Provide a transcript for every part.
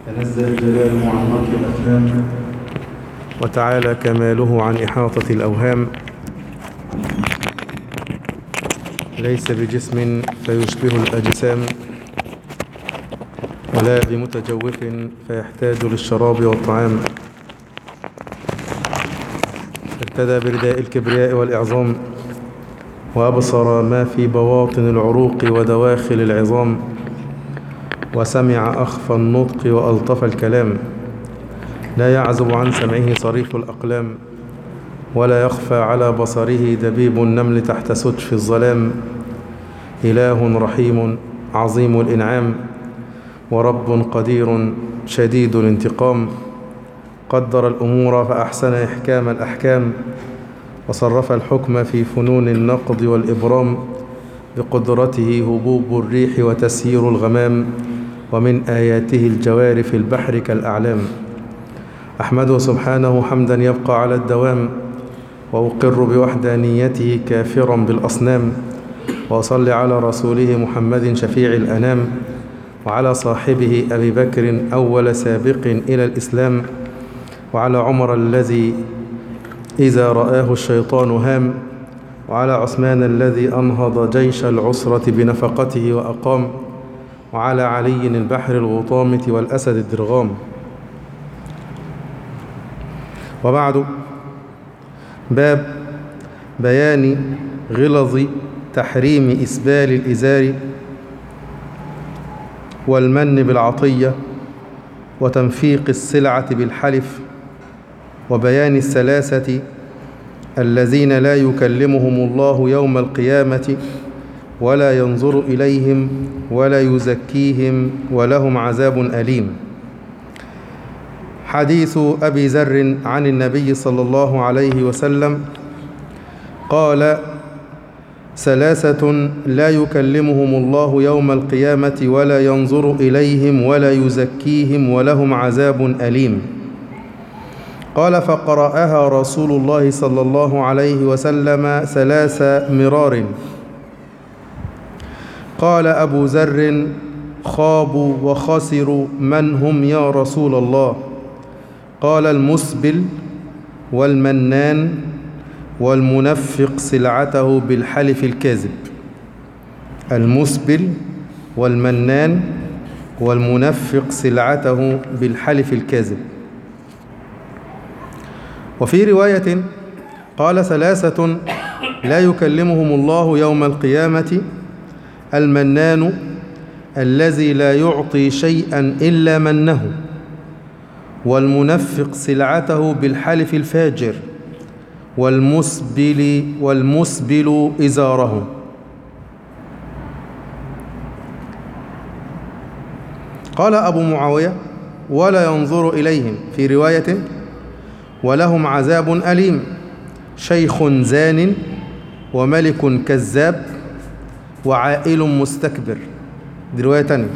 تنزل جلاله عن مكر الأفهام وتعالى كماله عن إحاطة الأوهام ليس بجسم فيشبه الأجسام ولا بمتجوف فيحتاج للشراب والطعام ارتدى برداء الكبرياء والإعظام وأبصر ما في بواطن العروق ودواخل العظام وسمع أخفى النطق وألطف الكلام لا يعزب عن سمعه صريف الأقلام ولا يخفى على بصره دبيب النمل تحت سجف الظلام إله رحيم عظيم الإنعام ورب قدير شديد الانتقام قدر الأمور فأحسن إحكام الأحكام وصرف الحكم في فنون النقض والإبرام بقدرته هبوب الريح وتسيير الغمام ومن آياته الجوار في البحر كالأعلام أحمده سبحانه حمدا يبقى على الدوام وأقر بوحدانيته كافرا بالأصنام وأصلي على رسوله محمد شفيع الأنام وعلى صاحبه أبي بكر أول سابق إلى الإسلام وعلى عمر الذي إذا رآه الشيطان هام وعلى عثمان الذي أنهض جيش العسرة بنفقته وأقام وعلى علي البحر الغطامة والأسد الدرغام وبعد باب بيان غلظ تحريم إسبال الإزار والمن بالعطية وتنفيق السلعة بالحلف وبيان الثلاثة الذين لا يكلمهم الله يوم القيامة ولا ينظر إليهم ولا يزكيهم ولهم عذاب أليم حديث أبي ذر عن النبي صلى الله عليه وسلم قال ثلاثة لا يكلمهم الله يوم القيامة ولا ينظر إليهم ولا يزكيهم ولهم عذاب أليم قال فقرأها رسول الله صلى الله عليه وسلم ثلاث مرار قال أبو ذر خابوا وخسروا من هم يا رسول الله قال المسبل والمنان والمنفق سلعته بالحلف الكاذب المسبل والمنان والمنفق سلعته بالحلف الكاذب وفي رواية قال ثلاثة لا يكلمهم الله يوم القيامة المنان الذي لا يعطي شيئا إلا منه والمنفق سلعته بالحلف الفاجر والمسبل والمسبل إزاره قال أبو معاوية ولا ينظر إليهم في رواية ولهم عذاب أليم شيخ زان وملك كذاب وعائل مستكبر دي رواية تانية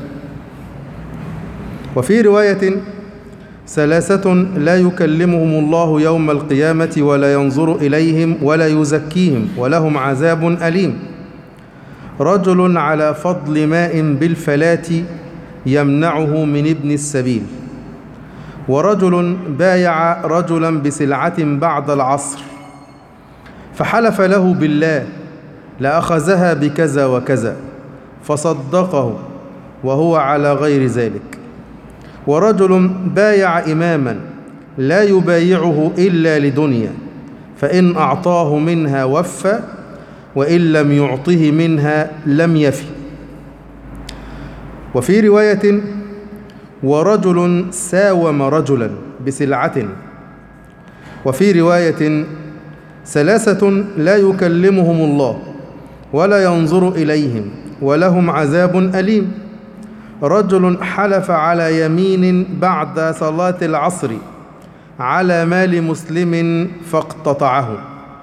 وفي رواية ثلاثة لا يكلمهم الله يوم القيامة ولا ينظر إليهم ولا يزكيهم ولهم عذاب أليم رجل على فضل ماء بالفلاة يمنعه من ابن السبيل ورجل بايع رجلا بسلعة بعد العصر فحلف له بالله لأخذها بكذا وكذا فصدقه وهو على غير ذلك ورجل بايع إماما لا يبايعه إلا لدنيا فإن أعطاه منها وفى وإن لم يعطه منها لم يفي وفي رواية ورجل ساوم رجلا بسلعة وفي رواية ثلاثة لا يكلمهم الله ولا ينظر إليهم ولهم عذاب أليم رجل حلف على يمين بعد صلاة العصر على مال مسلم فاقتطعه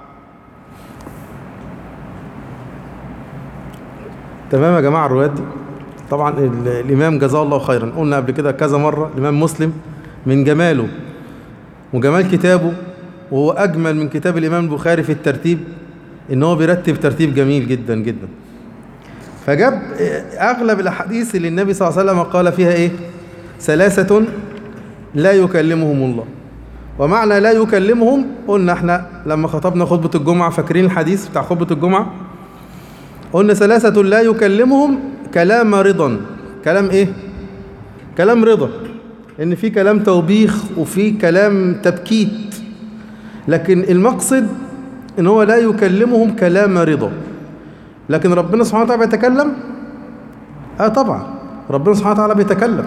تمام يا جماعة الروايات دي طبعا الإمام جزاه الله خيرا قلنا قبل كده كذا مرة الإمام مسلم من جماله وجمال كتابه وهو أجمل من كتاب الإمام البخاري في الترتيب إن هو بيرتب ترتيب جميل جدا جدا فجاب أغلب الأحاديث اللي النبي صلى الله عليه وسلم قال فيها إيه ثلاثة لا يكلمهم الله ومعنى لا يكلمهم قلنا احنا لما خطبنا خطبة الجمعة فاكرين الحديث بتاع خطبة الجمعة قلنا ثلاثة لا يكلمهم كلام رضا كلام ايه كلام رضا ان في كلام توبيخ وفي كلام تبكيت لكن المقصد ان هو لا يكلمهم كلام رضا لكن ربنا سبحانه وتعالى بيتكلم اه طبعا ربنا سبحانه وتعالى بيتكلم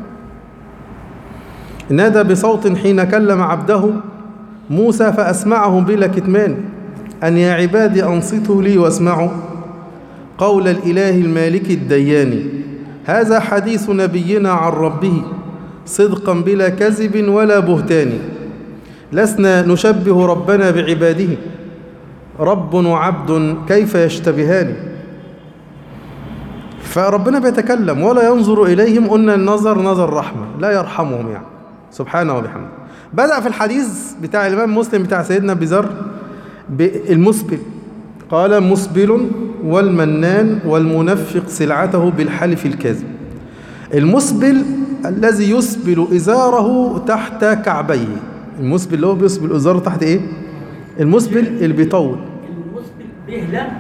نادى بصوت حين كلم عبده موسى فأسمعهم بلا كتمان أن يا عبادي أنصتوا لي واسمعوا قول الإله المالك الديان هذا حديث نبينا عن ربه صدقا بلا كذب ولا بهتان لسنا نشبه ربنا بعباده رب وعبد كيف يشتبهان فربنا بيتكلم ولا ينظر إليهم قلنا النظر نظر رحمة لا يرحمهم يعني سبحانه وبحمده بدأ في الحديث بتاع الإمام مسلم بتاع سيدنا أبي ذر بالمسبل قال مسبل والمنان والمنفق سلعته بالحلف الكاذب المسبل الذي يسبل إزاره تحت كعبيه المسبل اللي هو بيسبل إزاره تحت إيه؟ المسبل اللي بيطول المسبل به لم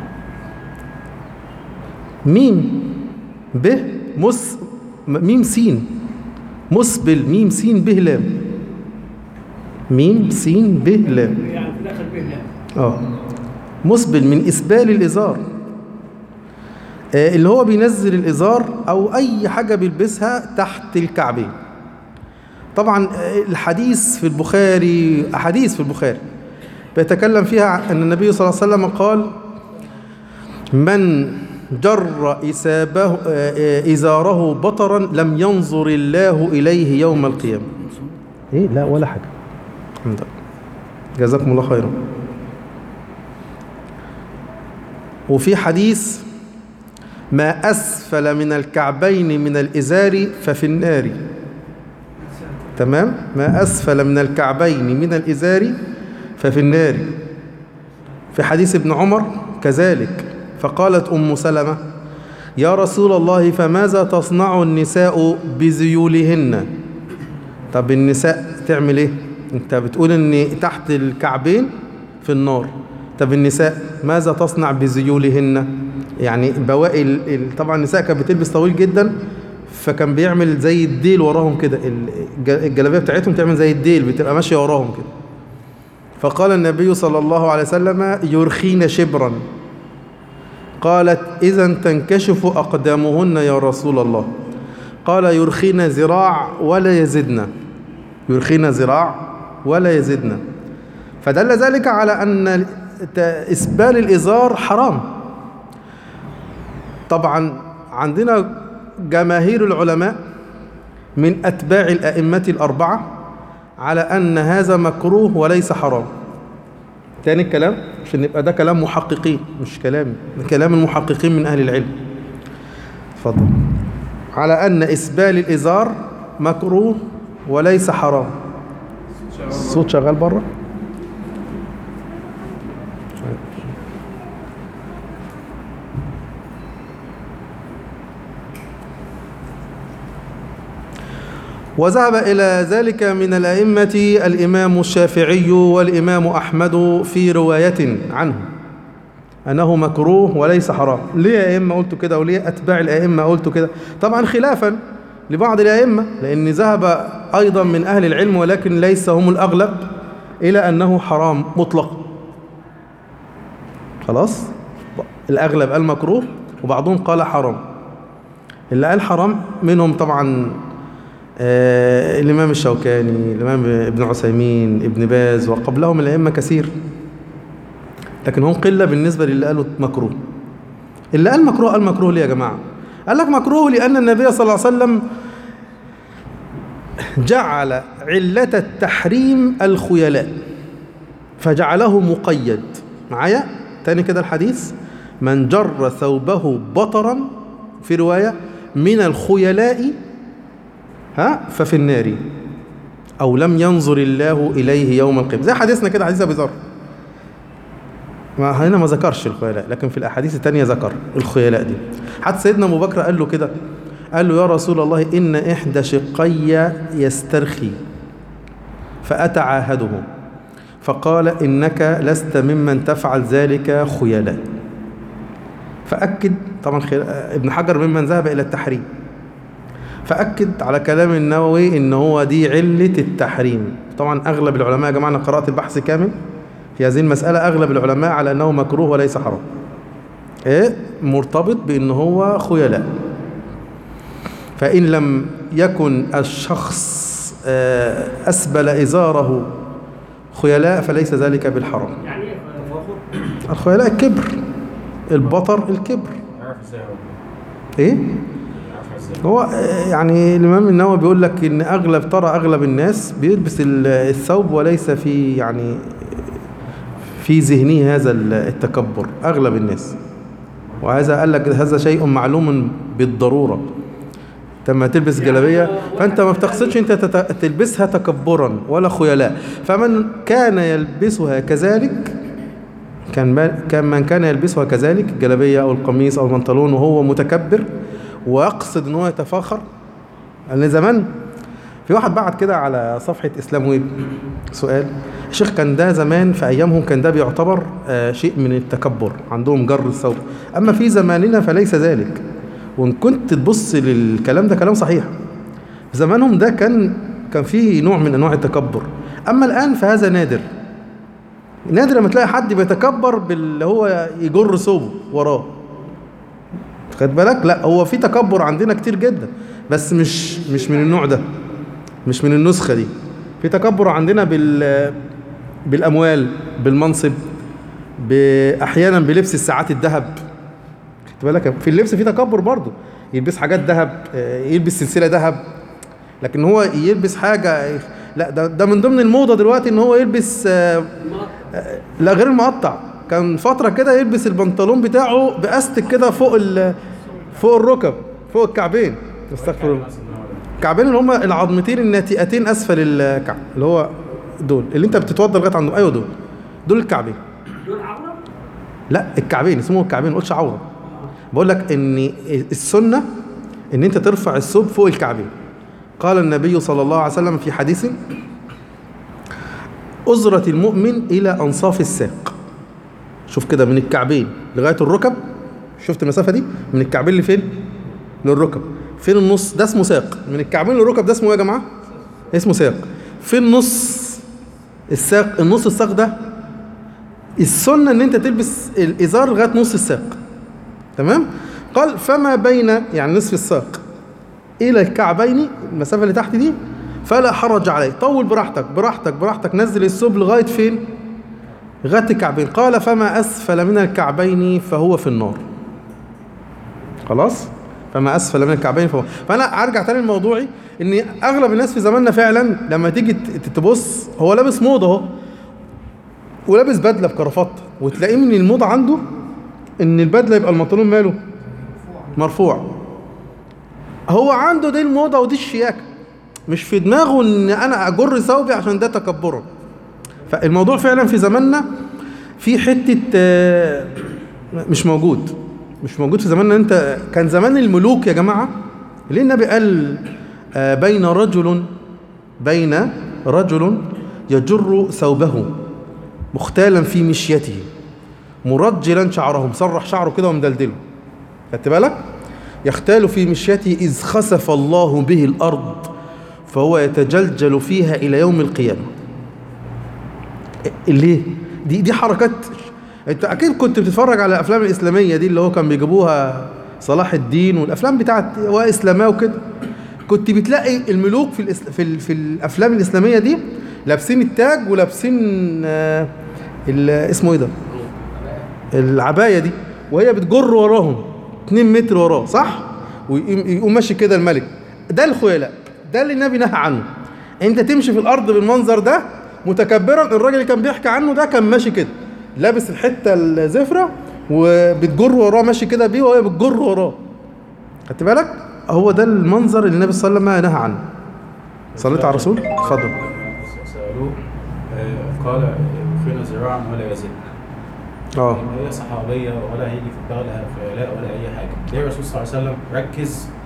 ميم ب مس ميم سين مسبل ميم سين به لام ميم سين به لام يعني في الاخر به لم اه مسبل من اسبال الازار آه اللي هو بينزل الازار او اي حاجه بيلبسها تحت الكعبين طبعا آه، الحديث في البخاري احاديث في البخاري بيتكلم فيها ان النبي صلى الله عليه وسلم قال من جر إسابه آه، آه، إزاره بطرا لم ينظر الله إليه يوم القيامة إيه لا ولا حاجة الحمد لله جزاكم الله خيرا وفي حديث ما أسفل من الكعبين من الإزار ففي النار تمام ما أسفل من الكعبين من الإزار ففي النار في حديث ابن عمر كذلك فقالت أم سلمة يا رسول الله فماذا تصنع النساء بذيولهن طب النساء تعمل ايه انت بتقول ان تحت الكعبين في النار طب النساء ماذا تصنع بذيولهن يعني بواقي ال- ال- طبعا النساء كانت بتلبس طويل جدا فكان بيعمل زي الديل وراهم كده الج- الجلابيه بتاعتهم تعمل زي الديل بتبقى ماشيه وراهم كده فقال النبي صلى الله عليه وسلم يرخين شبرا قالت إذا تنكشف أقدامهن يا رسول الله قال يرخين ذراع ولا يزدن يرخين ذراع ولا يزدن فدل ذلك على أن ت- إسبال الإزار حرام طبعا عندنا جماهير العلماء من أتباع الأئمة الأربعة على أن هذا مكروه وليس حرام تاني الكلام عشان يبقى ده كلام محققين مش كلامي ده كلام المحققين من أهل العلم اتفضل على أن إسبال الإزار مكروه وليس حرام الصوت شغال بره وذهب إلى ذلك من الأئمة الإمام الشافعي والإمام أحمد في رواية عنه أنه مكروه وليس حرام ليه يا أئمة قلتوا كده وليه أتباع الأئمة قلتوا كده طبعا خلافا لبعض الأئمة لأن ذهب أيضا من أهل العلم ولكن ليس هم الأغلب إلى أنه حرام مطلق خلاص الأغلب قال مكروه وبعضهم قال حرام اللي قال حرام منهم طبعا آه، الإمام الشوكاني الإمام ابن عثيمين ابن باز وقبلهم الأئمة كثير لكن هم قلة بالنسبة للي قالوا مكروه اللي قال مكروه قال مكروه ليه يا جماعة قال لك مكروه لأن النبي صلى الله عليه وسلم جعل علة التحريم الخيلاء فجعله مقيد معايا تاني كده الحديث من جر ثوبه بطرا في رواية من الخيلاء ها ففي النار أو لم ينظر الله إليه يوم القيامة زي حديثنا كده حديث أبي ذر ما هنا ما ذكرش الخيلاء لكن في الأحاديث التانية ذكر الخيلاء دي حتى سيدنا أبو بكر قال له كده قال له يا رسول الله إن إحدى شقي يسترخي فأتعاهده فقال إنك لست ممن تفعل ذلك خيلاء فأكد طبعا خل- ابن حجر ممن ذهب إلى التحريم فأكد على كلام النووي إن هو دي علة التحريم طبعا أغلب العلماء يا جماعة أنا قرأت البحث كامل في هذه المسألة أغلب العلماء على أنه مكروه وليس حرام إيه مرتبط بأن هو خيلاء فإن لم يكن الشخص آه، أسبل إزاره خيلاء فليس ذلك بالحرام يعني ايه تفاخر؟ الخيلاء الكبر البطر الكبر عارف ازاي هو ايه عارف ازاي هو آه، يعني الامام النووي بيقول لك ان اغلب ترى اغلب الناس بيلبس ال- الثوب وليس في يعني في ذهنه هذا ال- التكبر اغلب الناس وهذا قال لك هذا شيء معلوم بالضروره لما تلبس جلابيه فانت ما بتقصدش انت تت- تلبسها تكبرا ولا خيلاء فمن كان يلبسها كذلك كان ما- كان من كان يلبسها كذلك الجلابيه او القميص او البنطلون وهو متكبر ويقصد ان هو يتفاخر لان زمان في واحد بعت كده على صفحه اسلام ويب سؤال الشيخ كان ده زمان في ايامهم كان ده بيعتبر آه، شيء من التكبر عندهم جر الثوب اما في زماننا فليس ذلك وان كنت تبص للكلام ده كلام صحيح في زمانهم ده كان كان فيه نوع من انواع التكبر اما الان فهذا نادر نادر لما تلاقي حد بيتكبر باللي هو يجر ثوبه وراه خد بالك لا هو في تكبر عندنا كتير جدا بس مش مش من النوع ده مش من النسخة دي في تكبر عندنا بال بالأموال بالمنصب ب- أحيانا بلبس الساعات الذهب خد بالك في اللبس في تكبر برضه يلبس حاجات ذهب آه، يلبس سلسلة ذهب لكن هو يلبس حاجة لا ده ده من ضمن الموضة دلوقتي ان هو يلبس آه، لا غير المقطع كان فترة كده يلبس البنطلون بتاعه بأستك كده فوق ال فوق الركب فوق الكعبين استغفر الله الكعبين اللي هم العظمتين الناتئتين اسفل الكعب اللي هو دول اللي انت بتتوضى لغايه عندهم ايوه دول دول الكعبين دول عورة؟ لا الكعبين اسمهم الكعبين ما قلتش عوره بقول لك ان السنه ان انت ترفع الثوب فوق الكعبين قال النبي صلى الله عليه وسلم في حديث أزرة المؤمن إلى أنصاف الساق شوف كده من الكعبين لغاية الركب شفت المسافة دي من الكعبين لفين للركب فين النص ده اسمه ساق من الكعبين للركب ده اسمه ايه يا جماعة اسمه ساق فين نص الساق النص الساق ده السنة ان انت تلبس الازار لغاية نص الساق تمام قال فما بين يعني نصف الساق الى الكعبين المسافة اللي تحت دي فلا حرج عليه طول براحتك براحتك براحتك نزل الثوب لغاية فين لغاية الكعبين قال فما اسفل من الكعبين فهو في النار خلاص فما اسفل من الكعبين فهو فانا ارجع تاني لموضوعي ان اغلب الناس في زماننا فعلا لما تيجي ت- تبص هو لابس موضه اهو ولابس بدله بكرافته وتلاقيه من الموضه عنده ان البدله يبقى البنطلون ماله مرفوع هو عنده دي الموضه ودي الشياكه مش في دماغه ان انا اجر ثوبي عشان ده تكبرا فالموضوع فعلا في زماننا في حته آه، مش موجود مش موجود في زماننا انت كان زمان الملوك يا جماعه ليه النبي قال آه، بين رجل بين رجل يجر ثوبه مختالا في مشيته مرجلا شعره مسرح شعره كده ومدلدله خدت بالك يختال في مشيته إذ خسف الله به الأرض فهو يتجلجل فيها إلى يوم القيامة ليه؟ دي دي حركات انت اكيد كنت بتتفرج على الافلام الاسلاميه دي اللي هو كان بيجيبوها صلاح الدين والافلام بتاعت واسلاميه وكده كنت بتلاقي الملوك في الإس... في, ال... في الافلام الاسلاميه دي لابسين التاج ولابسين آه ال... اسمه ايه ده؟ العبايه دي وهي بتجر وراهم 2 متر وراه صح؟ ويقوم ماشي كده الملك ده الخيلاء ده اللي النبي نهى عنه انت تمشي في الارض بالمنظر ده متكبرا الراجل اللي كان بيحكي عنه ده كان ماشي كده لابس الحته الزفره وبتجر وراه ماشي كده بيه وهي بتجر وراه خدت بالك هو ده المنظر اللي النبي صلى الله عليه وسلم نهى عنه صليت على الرسول اتفضل سألوه آه، قال فينا ذراعا ولا يزيد اه إن هي صحابية ولا هيجي في دماغها خيلاء ولا أي حاجة ليه الرسول صلى الله عليه وسلم ركز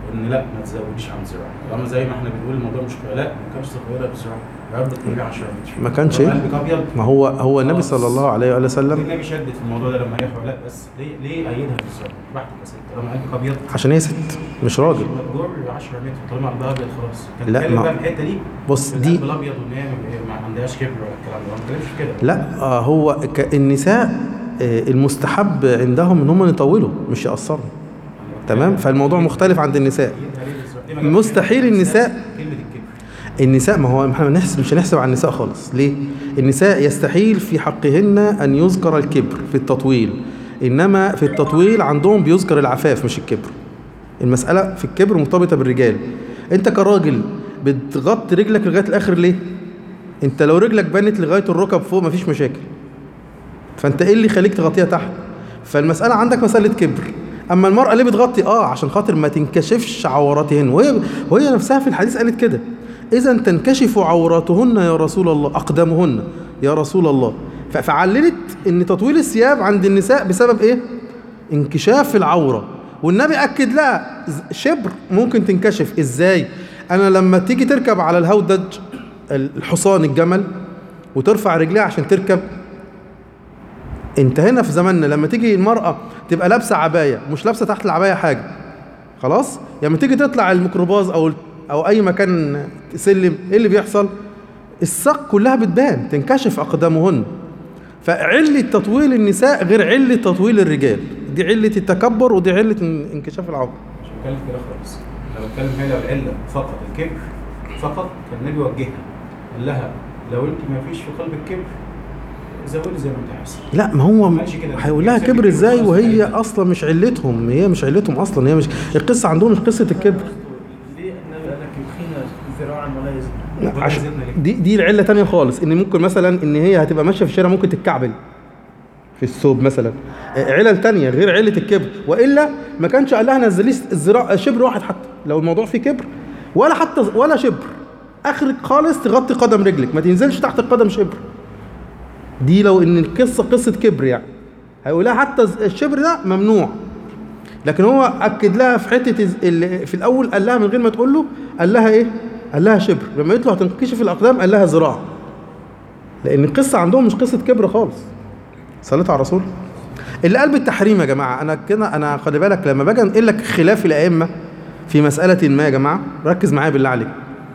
ان لا ما تزوديش عن ذراع طالما زي ما احنا بنقول الموضوع مش لا ما كانش تغيرها بذراع يا رب تقولي 10 متر ما كانش لو إيه؟ قلبك ابيض ما هو هو النبي خلاص. صلى الله عليه وآله وسلم النبي شدد في الموضوع ده لما يحرق لا بس ليه ليه قيدها بالذراع براحتك يا ست طالما قلبك ابيض عشان هي ست مش راجل جر 10 متر طالما قلبها ابيض خلاص كان لا، بيتكلم ما- بقى في الحته دي بص في دي القلب الابيض وان هي ما- ما عندهاش كبر ولا الكلام ده ما بنتكلمش في كده لا آه هو ك- النساء آه، المستحب عندهم ان هم يطولوا مش يقصروا تمام فالموضوع مختلف عند النساء قيدها ليه بالذراع؟ دي ما جابش مستحيل كلمة النساء- كلمه الكبر النساء ما هو احنا نحسب مش هنحسب على النساء خالص ليه النساء يستحيل في حقهن ان يذكر الكبر في التطويل انما في التطويل عندهم بيذكر العفاف مش الكبر المسألة في الكبر مرتبطة بالرجال انت كراجل بتغطي رجلك لغاية الاخر ليه انت لو رجلك بنت لغاية الركب فوق مفيش مشاكل فانت ايه اللي يخليك تغطيها تحت فالمسألة عندك مسألة كبر اما المرأة ليه بتغطي اه عشان خاطر ما تنكشفش عوراتهن وهي وهي نفسها في الحديث قالت كده اذا تنكشف عوراتهن يا رسول الله اقدامهن يا رسول الله ف- فعللت ان تطويل الثياب عند النساء بسبب ايه انكشاف العورة والنبي اكد لها ز- شبر ممكن تنكشف ازاي انا لما تيجي تركب على الهودج الحصان الجمل وترفع رجليها عشان تركب انت هنا في زماننا لما تيجي المرأة تبقى لابسة عباية مش لابسة تحت العباية حاجة خلاص لما تيجي تطلع الميكروباص او او اي مكان سلم ايه اللي بيحصل الساق كلها بتبان تنكشف اقدامهن فعلة تطويل النساء غير علة تطويل الرجال دي علة التكبر ودي علة ان- انكشاف العورة مش بتكلم كده خالص انا بتكلم هنا لو العله فقط الكبر فقط كان النبي وجهها قال لها لو انت ما فيش في قلبك كبر زودي زي ما انت عايزه لا ما هو ماشي كده. هيقول لها يكسب كبر الكبر ازاي خلاص وهي عادي. اصلا مش علتهم هي مش علتهم اصلا هي مش القصة عندهم مش قصة الكبر ليه النبي قال لك يبخينا ذراعا ولا يزن لا، ولا عشان يزيدنا ليه؟ دي دي العله تانية خالص ان ممكن مثلا ان هي هتبقى ماشيه في الشارع ممكن تتكعبل في الثوب مثلا آه، علل تانية غير علة الكبر والا ما كانش قال لها نزلي الذراع شبر واحد حتى لو الموضوع فيه كبر ولا حتى ولا شبر اخرك خالص تغطي قدم رجلك ما تنزلش تحت القدم شبر دي لو ان القصه قصه كبر يعني هيقول لها حتى الشبر ده ممنوع لكن هو اكد لها في حته الز- اللي في الاول قال لها من غير ما تقول له قال لها ايه قال لها شبر لما قلت له هتنكشف الاقدام قال لها ذراع لان القصه عندهم مش قصه كبر خالص صليت على الرسول اللي قال بالتحريم يا جماعه انا كده انا خلي بالك لما باجي انقل لك خلاف الائمه في مساله ما يا جماعه ركز معايا بالله عليك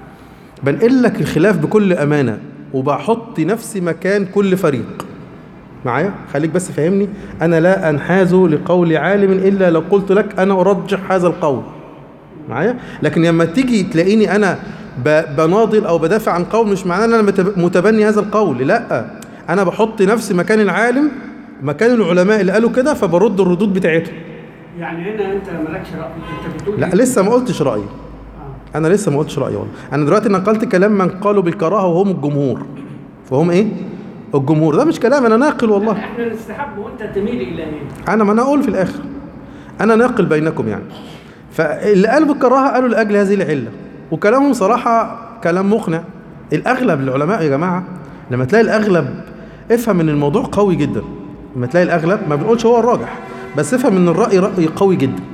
بنقل لك الخلاف بكل امانه وبحط نفسي مكان كل فريق معايا خليك بس فهمني انا لا انحاز لقول عالم الا لو قلت لك انا ارجح هذا القول معايا لكن لما تيجي تلاقيني انا ب- بناضل او بدافع عن قول مش معناه ان انا متب- متبني هذا القول لا انا بحط نفسي مكان العالم مكان العلماء اللي قالوا كده فبرد الردود بتاعتهم يعني هنا انت مالكش راي انت بتقول لا لسه ما قلتش رايي آه. انا لسه ما قلتش رايي والله انا دلوقتي نقلت كلام من قالوا بالكراهه وهم الجمهور فهم ايه الجمهور ده مش كلام انا ناقل والله احنا نستحب وانت تميل الى ايه انا ما انا اقول في الاخر انا ناقل بينكم يعني فاللي قالوا بالكراهه قالوا لاجل هذه العله وكلامهم صراحه كلام مقنع الاغلب العلماء يا جماعه لما تلاقي الاغلب افهم ان الموضوع قوي جدا لما تلاقي الاغلب ما بنقولش هو الراجح بس افهم ان الراي راي قوي جدا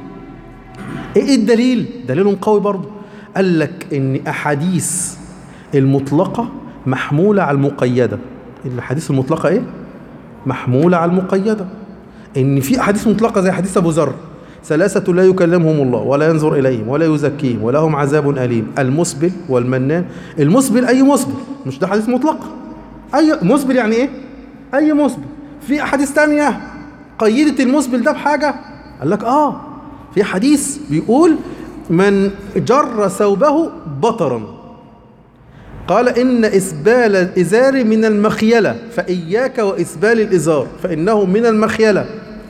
ايه الدليل دليلهم قوي برضه قال لك ان احاديث المطلقه محموله على المقيده الحديث المطلقه ايه محمولة على المقيدة إن في أحاديث مطلقة زي حديث أبو ذر ثلاثة لا يكلمهم الله ولا ينظر إليهم ولا يزكيهم ولهم عذاب أليم المسبل والمنان المسبل أي مسبل مش ده حديث مطلق أي مسبل يعني إيه؟ أي مسبل في أحاديث تانية قيدت المسبل ده بحاجة قال لك آه في حديث بيقول من جر ثوبه بطرا قال إن إسبال الإزار من المخيلة فإياك وإسبال الإزار فإنه من المخيلة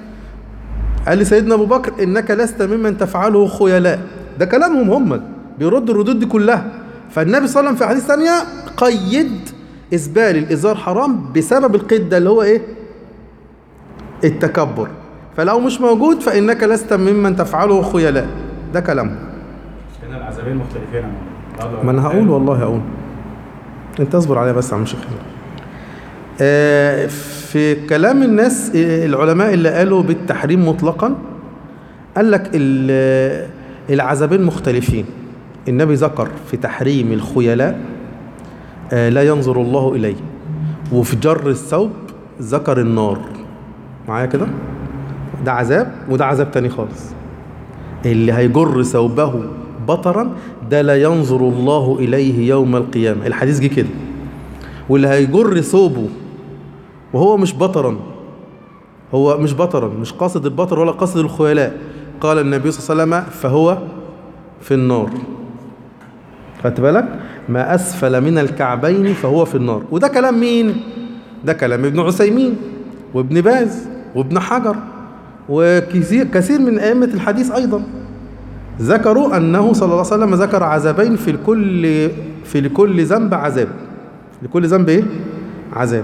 قال لسيدنا أبو بكر إنك لست ممن تفعله خيلاء ده كلامهم هم بيردوا الردود دي كلها فالنبي صلى الله عليه وسلم في حديث ثانية قيد إسبال الإزار حرام بسبب القيد ده اللي هو إيه التكبر فلو مش موجود فإنك لست ممن تفعله خيلاء ده كلامهم هنا العذابين مختلفين عن بعض ما انا هقول والله هقول انت اصبر عليا بس يا عم شيخ آه، في كلام الناس آه، العلماء اللي قالوا بالتحريم مطلقا قال لك ال- العذابين مختلفين النبي ذكر في تحريم الخيلاء آه، لا ينظر الله إليه وفي جر الثوب ذكر النار معايا كده ده عذاب وده عذاب تاني خالص اللي هيجر ثوبه بطرا ده لا ينظر الله إليه يوم القيامة الحديث جه كده واللي هيجر ثوبه وهو مش بطرا هو مش بطرا مش قاصد البطر ولا قاصد الخيلاء قال النبي صلى الله عليه وسلم فهو في النار خدت بالك ما أسفل من الكعبين فهو في النار وده كلام مين ده كلام ابن عثيمين وابن باز وابن حجر وكثير كثير من أئمة الحديث أيضا ذكروا أنه صلى الله عليه وسلم ذكر عذابين في الكل في لكل ذنب عذاب لكل ذنب إيه؟ عذاب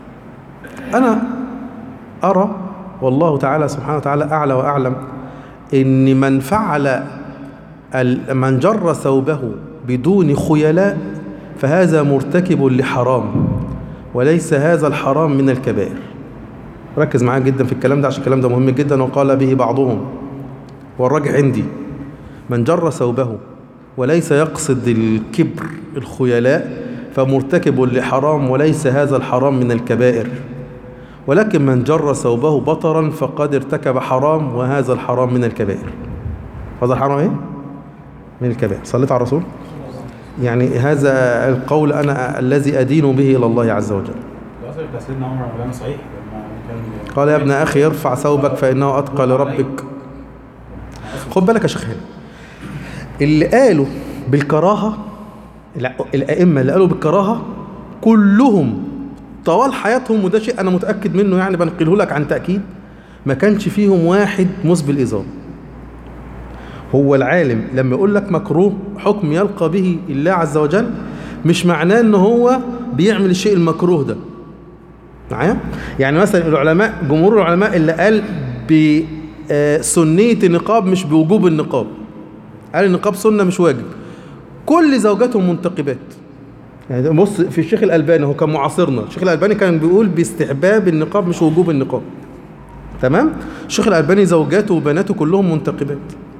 أنا أرى والله تعالى سبحانه وتعالى أعلى وأعلم إن من فعل ال- من جر ثوبه بدون خيلاء فهذا مرتكب لحرام وليس هذا الحرام من الكبائر ركز معايا جدا في الكلام ده عشان الكلام ده مهم جدا وقال به بعضهم والراجع عندي من جر ثوبه وليس يقصد الكبر الخيلاء فمرتكب لحرام وليس هذا الحرام من الكبائر ولكن من جر ثوبه بطرا فقد ارتكب حرام وهذا الحرام من الكبائر هذا الحرام ايه من الكبائر صليت على الرسول يعني هذا القول انا الذي ادين به الى الله عز وجل الأثر بتاع سيدنا عمر كلام صحيح لما كان قال يا ابن اخي ارفع ثوبك فانه اتقى لربك خد بالك يا شيخ هاني اللي قالوا بالكراهه الع- الائمه اللي قالوا بالكراهه كلهم طوال حياتهم وده شيء انا متاكد منه يعني بنقله لك عن تاكيد ما كانش فيهم واحد مسبل الازار هو العالم لما يقول لك مكروه حكم يلقى به الله عز وجل مش معناه ان هو بيعمل الشيء المكروه ده معايا يعني مثلا العلماء جمهور العلماء اللي قال بسنية النقاب مش بوجوب النقاب قال النقاب سنة مش واجب كل زوجاتهم منتقبات يعني بص في الشيخ الألباني هو كان معاصرنا الشيخ الألباني كان بيقول باستحباب النقاب مش وجوب النقاب تمام الشيخ الألباني زوجاته وبناته كلهم منتقبات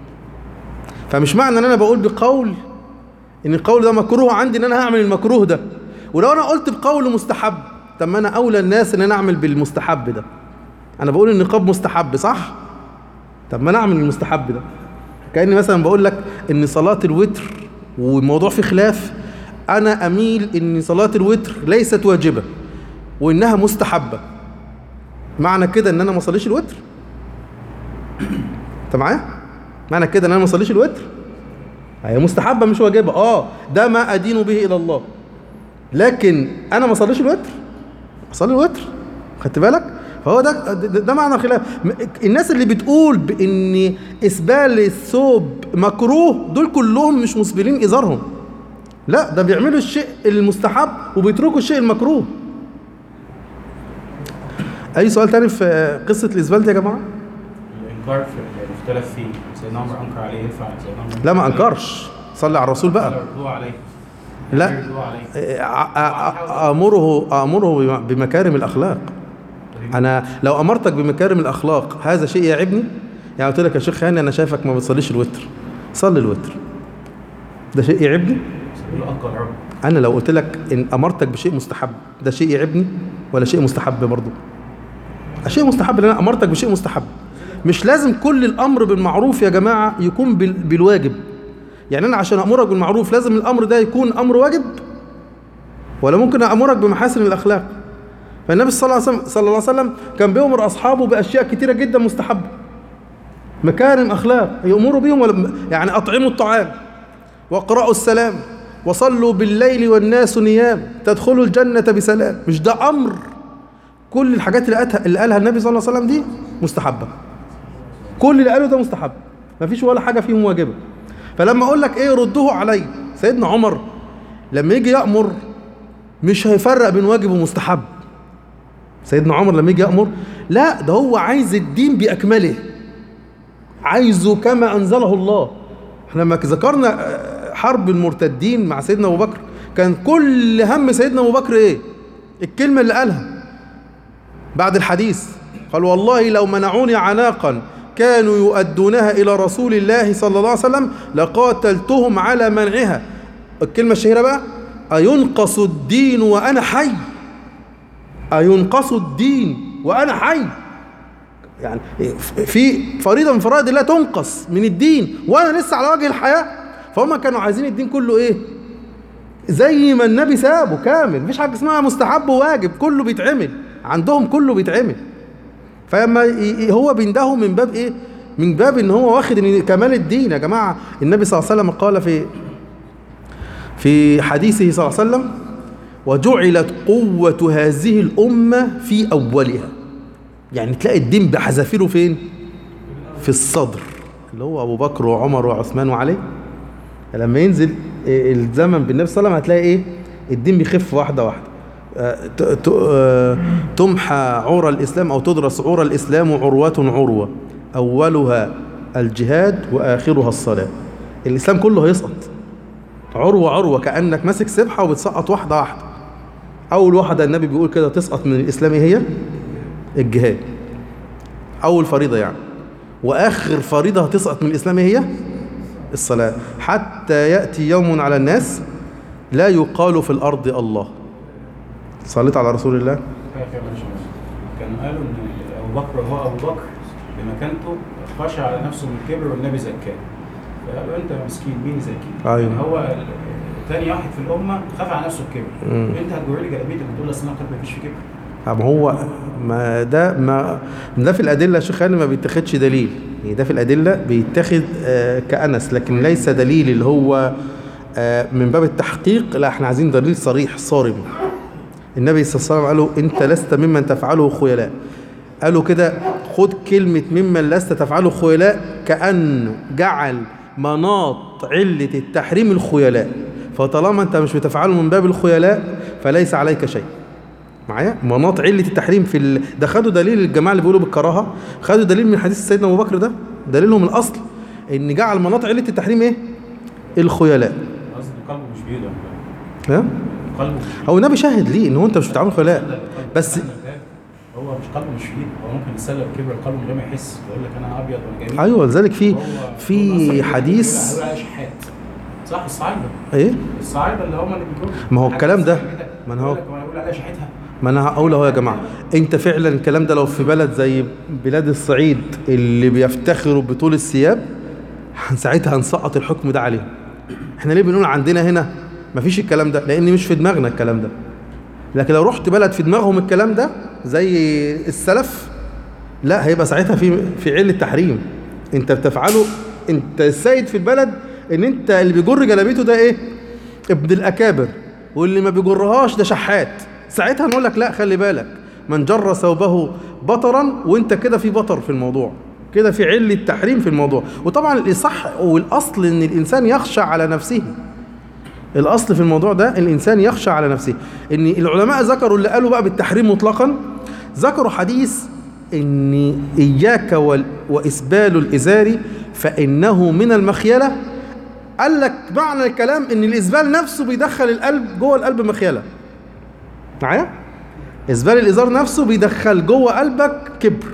فمش معنى ان انا بقول بقول ان القول ده مكروه عندي ان انا هعمل المكروه ده ولو انا قلت بقول مستحب طب ما انا اولى الناس ان انا اعمل بالمستحب ده انا بقول النقاب مستحب صح طب ما انا اعمل المستحب ده كاني مثلا بقول لك ان صلاه الوتر والموضوع فيه خلاف انا اميل ان صلاه الوتر ليست واجبه وانها مستحبه معنى كده ان انا ما اصليش الوتر انت معايا معنى كده ان انا ما اصليش الوتر هي مستحبه مش واجبه اه ده ما ادين به الى الله لكن انا ما اصليش الوتر اصلي الوتر خدت بالك فهو ده ده, ده معنى الخلاف م- الناس اللي بتقول بان اسبال الثوب مكروه دول كلهم مش مسبلين ازارهم لا ده بيعملوا الشيء المستحب وبيتركوا الشيء المكروه اي سؤال تاني في قصه الاسبال دي يا جماعه الإنكار في المختلف فيه سيدنا عمر أنكر عليه ينفع سيدنا عمر لا ما انكرش صلي على الرسول بقى يردوه عليه لا. يردوه عليه امره امره بمكارم الاخلاق انا لو امرتك بمكارم الاخلاق هذا شيء يعبني يعني قلت لك يا شيخ هاني انا شايفك ما بتصليش الوتر صلي الوتر ده شيء يعبني يقولوا أنكر العرب انا لو قلت لك ان امرتك بشيء مستحب ده شيء يعبني ولا شيء مستحب برضه شيء مستحب لان انا امرتك بشيء مستحب مش لازم كل الامر بالمعروف يا جماعه يكون بال- بالواجب يعني انا عشان امرك بالمعروف لازم الامر ده يكون امر واجب ولا ممكن امرك بمحاسن الاخلاق فالنبي صلى الله عليه وسلم صلى الله عليه وسلم كان بيأمر اصحابه باشياء كتيره جدا مستحبه مكارم اخلاق يأمروا بيهم ولا يعني اطعموا الطعام واقرأوا السلام وصلوا بالليل والناس نيام تدخلوا الجنة بسلام مش ده أمر كل الحاجات اللي قالها, اللي قالها النبي صلى الله عليه وسلم دي مستحبة كل اللي قاله ده مستحب مفيش ولا حاجة فيهم واجبة فلما أقول لك إيه ردوه علي سيدنا عمر لما يجي يأمر مش هيفرق بين واجب ومستحب سيدنا عمر لما يجي يأمر لا ده هو عايز الدين بأكمله عايزه كما أنزله الله احنا لما ذكرنا آه، حرب المرتدين مع سيدنا أبو بكر كان كل هم سيدنا أبو بكر إيه الكلمة اللي قالها بعد الحديث قال والله لو منعوني عناقا كانوا يؤدونها إلى رسول الله صلى الله عليه وسلم لقاتلتهم على منعها الكلمة الشهيرة بقى أينقص الدين وأنا حي أينقص الدين وأنا حي يعني في فريضة من فرائض الله تنقص من الدين وأنا لسه على وجه الحياة فهم كانوا عايزين الدين كله إيه زي ما النبي سابه كامل مفيش حاجة اسمها مستحب وواجب كله بيتعمل عندهم كله بيتعمل فلما ي- ي- هو بيندهوا من باب ايه من باب ان هو واخد إن كمال الدين يا جماعه النبي صلى الله عليه وسلم قال في في حديثه صلى الله عليه وسلم وجعلت قوة هذه الأمة في أولها يعني تلاقي الدين بحذافيره فين في الصدر اللي هو أبو بكر وعمر وعثمان وعلي لما ينزل الزمن بالنبي صلى الله عليه وسلم هتلاقي ايه الدين بيخف واحدة واحدة آه، ت- ت- آه، تمحى عور الإسلام أو تدرس عور الإسلام عروة عروة أولها الجهاد وآخرها الصلاة الإسلام كله هيسقط عروة عروة كأنك ماسك سبحة وبتسقط واحدة واحدة أول واحدة النبي بيقول كده تسقط من الإسلام إيه هي الجهاد أول فريضة يعني وآخر فريضة هتسقط من الإسلام إيه هي الصلاة حتى يأتي يوم على الناس لا يقال في الأرض الله صليت على رسول الله كيف يا باشا كانوا قالوا ان ابو بكر هو ابو بكر بمكانته خشع على نفسه من الكبر والنبي زكاه فقالوا انت يا مسكين مين يزكيك؟ أيوة. يعني هو ال- تاني واحد في الامه خاف على نفسه الكبر مم. انت هتجري لي جلابيتك وتقول اصل انا ما فيش في كبر ما هو ما ده ما ده في الأدلة يا شيخ خالد ما بيتاخدش دليل يعني ده في الأدلة بيتاخد آه، كأنس لكن ليس دليل اللي هو آه، من باب التحقيق لا احنا عايزين دليل صريح صارم النبي صلى الله عليه وسلم قالوا انت لست ممن تفعله خيلاء قالوا كده خد كلمة ممن لست تفعله خيلاء كأنه جعل مناط علة التحريم الخيلاء فطالما انت مش بتفعله من باب الخيلاء فليس عليك شيء معايا مناط علة التحريم في ال... ده خدوا دليل الجماعة اللي بيقولوا بالكراهة خدوا دليل من حديث سيدنا أبو بكر ده دليلهم الأصل إن جعل مناط علة التحريم إيه؟ الخيلاء قصدي قلبه مش بايده يعني. ها؟ قلبه مش بايده هو النبي شاهد ليه إن هو أنت مش بتتعامل خيلاء بس هو مش قلبه مش في ايده هو ممكن يتسلى بكبر قلبه من غير ما يحس يقول لك انا ابيض وانا جميل أيوه لذلك في هو- هو في أصلاً حديث هيقول عليها شحات صح الصعايده إيه؟ الصعايده اللي هم اللي بيقولوا ما هو الكلام ده- ما ما هو- هو انا بقول عليها شحاتها ما انا هقول اهو يا جماعه انت فعلا الكلام ده لو في بلد زي بلاد الصعيد اللي بيفتخروا بطول الثياب ساعتها هنسقط الحكم ده عليهم احنا ليه بنقول عندنا هنا مفيش الكلام ده لان مش في دماغنا الكلام ده لكن لو رحت بلد في دماغهم الكلام ده زي السلف لا هيبقى ساعتها في في عله تحريم انت بتفعله انت السيد في البلد ان انت اللي بيجر جلابيته ده ايه ابن الاكابر واللي ما بيجرهاش ده شحات ساعتها نقول لك لا خلي بالك من جر ثوبه بطرا وانت كده في بطر في الموضوع كده في عله تحريم في الموضوع وطبعا الصح والاصل ان الانسان يخشى على نفسه الاصل في الموضوع ده الانسان يخشى على نفسه ان العلماء ذكروا اللي قالوا بقى بالتحريم مطلقا ذكروا حديث ان اياك وال- واسبال الازار فانه من المخيله قال لك معنى الكلام ان الاسبال نفسه بيدخل القلب جوه القلب مخيله معايا اسبال الازار نفسه بيدخل جوه قلبك كبر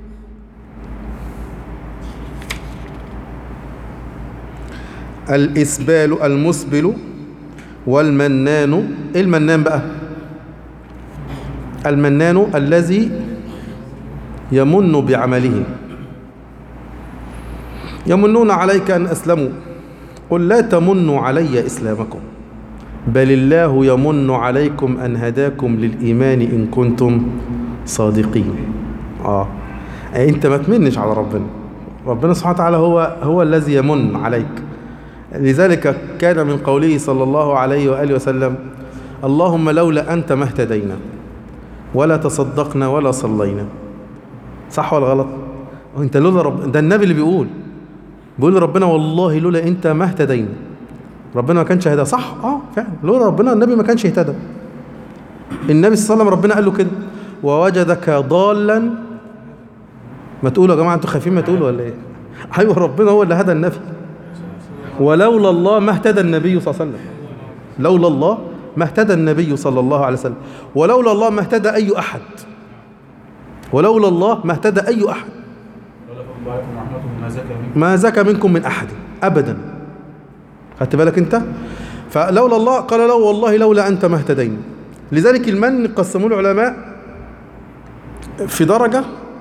الاسبال المسبل والمنان ايه المنان بقى المنان الذي يمن بعمله يمنون عليك ان اسلموا قل لا تمنوا علي اسلامكم بل الله يمن عليكم ان هداكم للايمان ان كنتم صادقين اه انت ما تمنش على ربنا ربنا سبحانه وتعالى هو هو الذي يمن عليك لذلك كان من قوله صلى الله عليه واله وسلم اللهم لولا انت ما اهتدينا ولا تصدقنا ولا صلينا صح ولا غلط انت لولا رب ده النبي اللي بيقول بيقول لربنا والله لولا انت ما اهتدينا ربنا ما كانش هدى صح اه فعلا لولا ربنا النبي ما كانش اهتدى النبي صلى الله عليه وسلم ربنا قال له كده ووجدك ضالا ما تقولوا يا جماعه انتوا خايفين ما تقولوا ولا ايه ايوه ربنا هو اللي هدى النبي ولولا الله ما اهتدى النبي صلى الله عليه وسلم لولا الله ما اهتدى النبي صلى الله عليه وسلم ولولا الله ما اهتدى اي احد ولولا الله ما اهتدى اي احد وعليكم ورحمة الله ما زكى منكم ما زكى منكم من أحد أبدا خدت بالك أنت فلولا الله قال له والله لولا أنت ما اهتدينا لذلك المن قسموه العلماء في درجة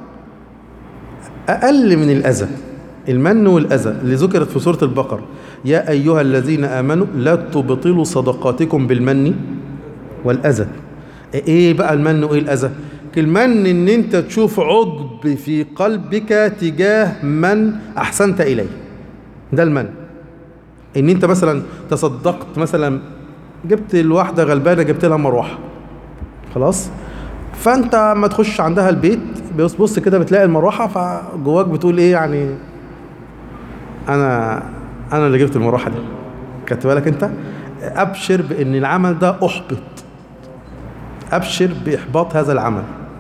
أقل من الأذى المن والأذى اللي ذكرت في سورة البقرة يا أيها الذين آمنوا لا تبطلوا صدقاتكم بالمن والأذى إيه بقى المن وإيه الأذى المن إن أنت تشوف عجب في قلبك تجاه من أحسنت إليه ده المن إن أنت مثلا تصدقت مثلا جبت الواحدة غلبانة جبت لها مروحة خلاص فأنت اما تخش عندها البيت بص بص كده بتلاقي المروحة فجواك بتقول إيه يعني أنا أنا اللي جبت المروحة دي خدت بالك أنت أبشر بإن العمل ده أحبط أبشر بإحباط هذا العمل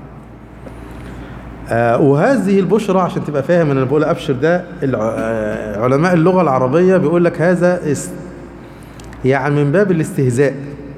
آه وهذه البشرى عشان تبقى فاهم أنا بقول أبشر ده الع- آه، علماء اللغة العربية بيقول لك هذا است يعني من باب الاستهزاء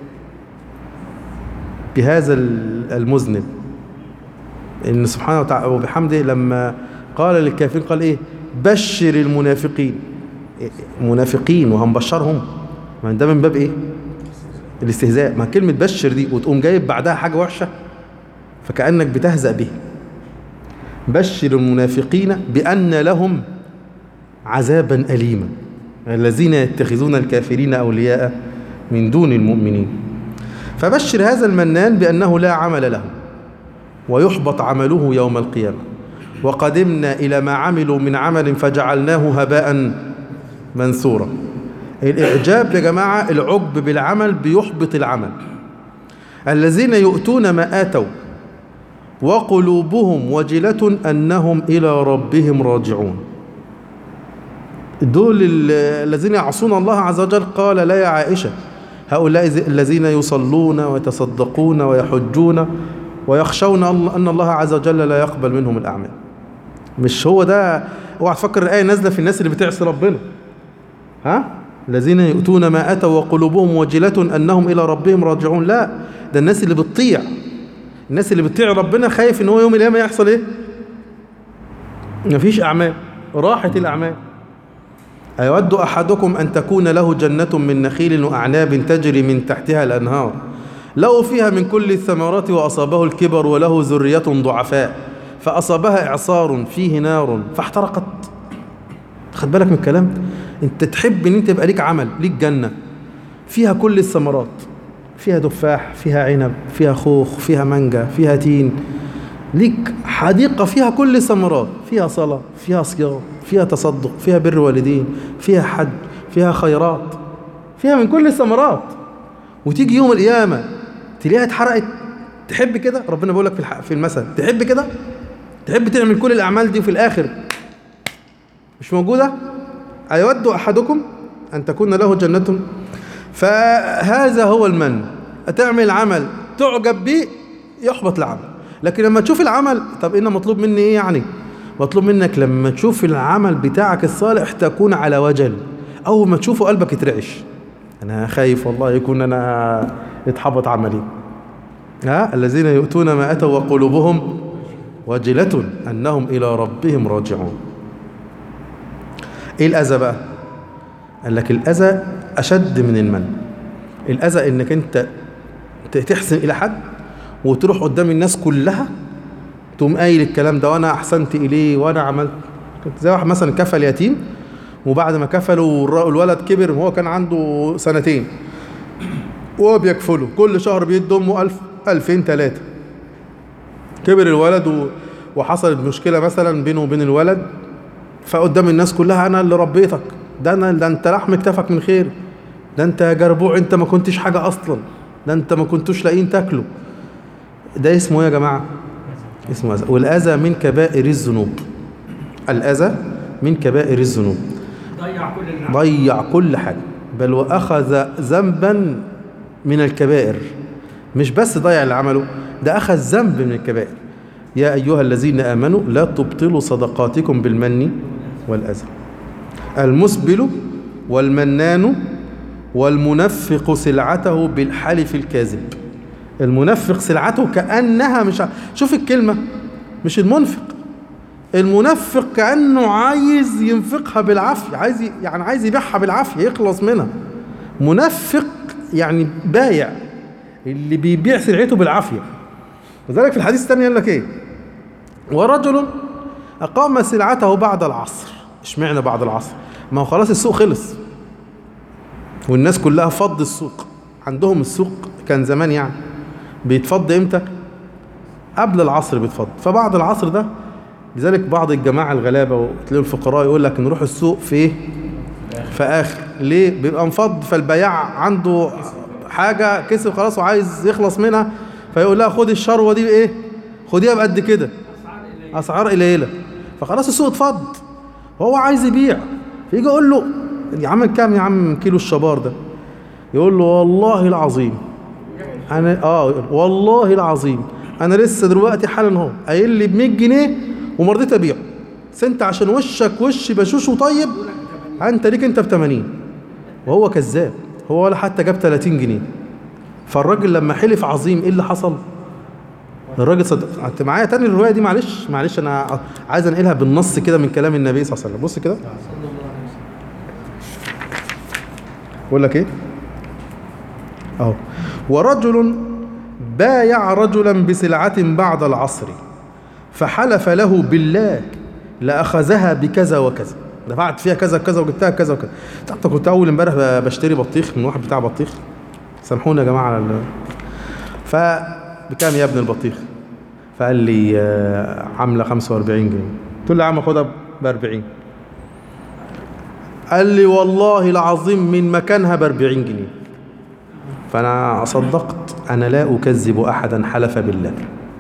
بهذا ال- المذنب ان سبحانه وتعالى وبحمده لما قال للكافرين قال ايه بشر المنافقين إيه، منافقين وهنبشرهم ما ده من باب ايه الاستهزاء ما كلمة بشر دي وتقوم جايب بعدها حاجة وحشة فكأنك بتهزأ به بشر المنافقين بأن لهم عذابا أليما الذين يتخذون الكافرين أولياء من دون المؤمنين فبشر هذا المنان بأنه لا عمل له ويحبط عمله يوم القيامة وقدمنا إلى ما عملوا من عمل فجعلناه هباء منثورا الإعجاب يا جماعة العجب بالعمل بيحبط العمل الذين يؤتون ما آتوا وقلوبهم وجلة أنهم إلى ربهم راجعون دول ال- الذين يعصون الله عز وجل قال لا يا عائشة هؤلاء ز- الذين يصلون ويتصدقون ويحجون ويخشون الله- أن الله عز وجل لا يقبل منهم الأعمال مش هو ده اوعى تفكر الآية نازلة في الناس اللي بتعصي ربنا ها الذين يؤتون ما أتوا وقلوبهم وجلة أنهم إلى ربهم راجعون لا ده الناس اللي بتطيع الناس اللي بتطيع ربنا خايف ان هو يوم القيامة يحصل ايه مفيش أعمال راحت الأعمال أيود أحدكم أن تكون له جنة من نخيل وأعناب تجري من تحتها الأنهار له فيها من كل الثمرات وأصابه الكبر وله ذرية ضعفاء فأصابها إعصار فيه نار فاحترقت خد بالك من الكلام انت تحب ان انت يبقى ليك عمل ليك جنة فيها كل الثمرات فيها تفاح فيها عنب فيها خوخ فيها مانجا فيها تين ليك حديقة فيها كل الثمرات فيها صلاة فيها صيام فيها تصدق فيها بر والدين فيها حج فيها خيرات فيها من كل الثمرات وتيجي يوم القيامة تلاقيها اتحرقت تحب كده ربنا بيقول لك في الح- في المثل تحب كده تحب تعمل كل الأعمال دي وفي الآخر مش موجودة أيود أحدكم أن تكون له جنة فهذا هو المن تعمل عمل تعجب به يحبط العمل لكن لما تشوف العمل طب إن مطلوب مني إيه يعني مطلوب منك لما تشوف العمل بتاعك الصالح تكون على وجل أول ما تشوفه قلبك يترعش أنا خايف والله يكون أنا يتحبط عملي ها الذين يؤتون ما أتوا وقلوبهم وجلة أنهم إلى ربهم راجعون إيه الأذى بقى قال لك الأذى أشد من المن الأذى إنك أنت ت- تحسن إلى حد وتروح قدام الناس كلها تقوم قايل الكلام ده وأنا أحسنت إليه وأنا عملت كنت زي واحد مثلا كفل يتيم وبعد ما كفله والر- الولد كبر وهو كان عنده سنتين وهو بيكفله كل شهر بيدي أمه ألف ألفين تلاتة كبر الولد و... وحصلت مشكلة مثلا بينه وبين الولد فقدام الناس كلها انا اللي ربيتك ده انا ده انت لحم كتفك من خير ده انت يا جربوع انت ما كنتش حاجه اصلا ده انت ما كنتوش لاقيين تاكله ده اسمه ايه يا جماعه اسمه اذى والاذى من كبائر الذنوب الاذى من كبائر الذنوب ضيع كل اللي ضيع كل حاجه بل واخذ ذنبا من الكبائر مش بس ضيع اللي عمله ده اخذ ذنب من الكبائر يا ايها الذين امنوا لا تبطلوا صدقاتكم بالمن والاذى المسبل والمنان والمنفق سلعته بالحلف الكاذب المنفق سلعته كانها مش ع- شوف الكلمه مش المنفق المنفق كأنه عايز ينفقها بالعافية عايز ي- يعني عايز يبيعها بالعافية يخلص منها منفق يعني بايع اللي بيبيع سلعته بالعافية لذلك في الحديث الثاني يقول لك ايه ورجل أقام سلعته بعد العصر اشمعنى بعد العصر ما هو خلاص السوق خلص والناس كلها فض السوق عندهم السوق كان زمان يعني بيتفض امتى قبل العصر بيتفض فبعد العصر ده لذلك بعض الجماعة الغلابة وتلاقوا الفقراء يقول لك نروح السوق في ايه في اخر ليه بيبقى مفض فالبياع عنده حاجة كسب خلاص وعايز يخلص منها فيقول لها خد الشروة دي بايه خديها بقد كده اسعار قليله فخلاص السوق اتفض وهو عايز يبيع فيجي يقول له يا عم كام يا عم كيلو الشبار ده يقول له والله العظيم انا اه يقول والله العظيم انا لسه دلوقتي حالا اهو قايل لي ب 100 جنيه وما رضيت ابيعه بس انت عشان وشك وش بشوش وطيب انت ليك انت ب 80 وهو كذاب هو ولا حتى جاب 30 جنيه فالراجل لما حلف عظيم ايه اللي حصل؟ الراجل صدق انت معايا تاني الروايه دي معلش معلش انا عايز انقلها بالنص كده من كلام النبي صلى الله عليه وسلم بص كده بقول لك ايه اهو ورجل بايع رجلا بسلعة بعد العصر فحلف له بالله لأخذها بكذا وكذا دفعت فيها كذا كذا وجبتها كذا وكذا تعرف كنت اول امبارح بشتري بطيخ من واحد بتاع بطيخ سامحونا يا جماعه على ال- ف بكام يا ابن البطيخ فقال لي آه، عامله 45 جنيه قلت له يا عم خدها ب 40 قال لي والله العظيم من مكانها ب 40 جنيه فانا صدقت انا لا اكذب احدا حلف بالله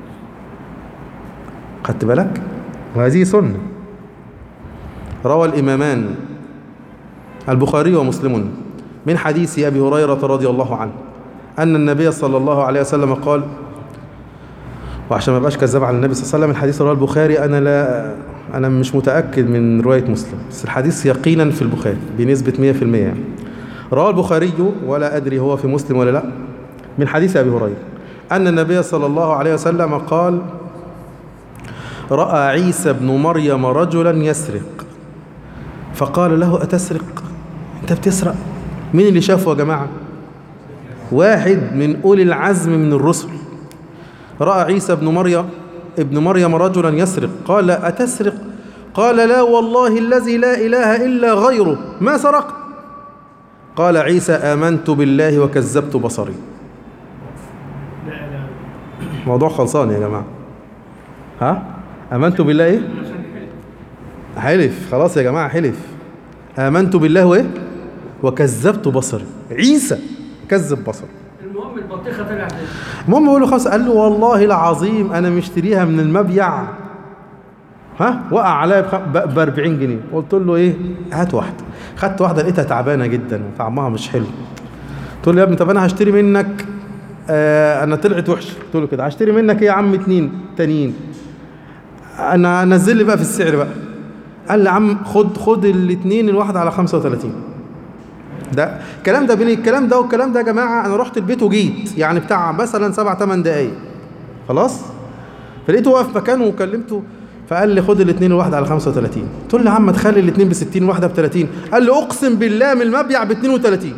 خدت بالك وهذه سنه روى الامامان البخاري ومسلم من حديث ابي هريره رضي الله عنه ان النبي صلى الله عليه وسلم قال وعشان ما ابقاش كذاب على النبي صلى الله عليه وسلم الحديث رواه البخاري انا لا انا مش متاكد من روايه مسلم بس الحديث يقينا في البخاري بنسبه 100% يعني رواه البخاري ولا ادري هو في مسلم ولا لا من حديث ابي هريره ان النبي صلى الله عليه وسلم قال راى عيسى ابن مريم رجلا يسرق فقال له اتسرق انت بتسرق مين اللي شافه يا جماعه واحد من اولي العزم من الرسل راى عيسى ابن مريم ابن مريم رجلا يسرق قال اتسرق قال لا والله الذي لا اله الا غيره ما سرقت قال عيسى امنت بالله وكذبت بصري لا لا موضوع خلصان يا جماعه ها امنت بالله ايه عشان حلف حلف خلاص يا جماعه حلف امنت بالله وايه وكذبت بصري عيسى كذب بصري المهم البطيخه طلعت إيه؟ المهم بيقول له خلاص قال له والله العظيم انا مشتريها من المبيع ها وقع عليا ب 40 جنيه قلت له ايه هات واحده خدت واحده لقيتها تعبانه جدا وطعمها مش حلو قلت له يا ابني طب انا هشتري منك آه انا طلعت وحشه قلت له كده هشتري منك ايه يا عم اتنين تانيين انا نزل لي بقى في السعر بقى قال لي يا عم خد خد الاثنين الواحد على 35 ده الكلام ده بين الكلام ده والكلام ده يا جماعه انا رحت البيت وجيت يعني بتاع مثلا سبع ثمان دقايق خلاص فلقيته واقف مكانه وكلمته فقال لي خد الاثنين الواحد على 35 قلت له يا عم تخلي الاثنين ب 60 الواحده ب 30 قال لي اقسم بالله من المبيع ب 32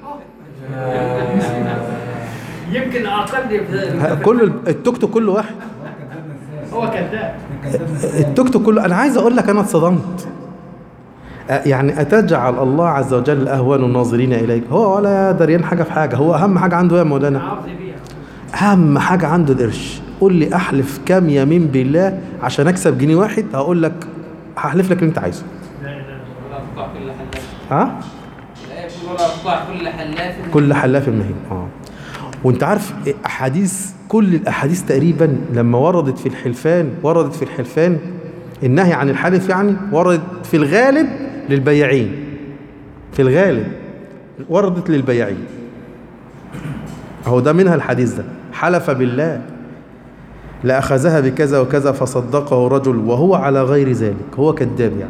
يمكن اقل في- كل التوك توك كله واحد هو كذاب التوك توك كله انا عايز اقول لك انا اتصدمت أ- يعني اتجعل الله عز وجل اهون الناظرين اليك هو ولا دريان حاجه في حاجه هو اهم حاجه عنده إيه يا مولانا عاوز يبيع اهم حاجه عنده القرش قول لي احلف كام يمين بالله عشان اكسب جنيه واحد هقول لك هحلف لك اللي انت عايزه لا لا ولا تطاع كل حلاف ها الآية بتقول ولا تطاع كل حلاف كل حلاف مهين اه وانت عارف احاديث كل الاحاديث تقريبا لما وردت في الحلفان وردت في الحلفان النهي عن الحلف يعني وردت في الغالب للبياعين في الغالب وردت للبياعين اهو ده منها الحديث ده حلف بالله لأخذها بكذا وكذا فصدقه رجل وهو على غير ذلك هو كذاب يعني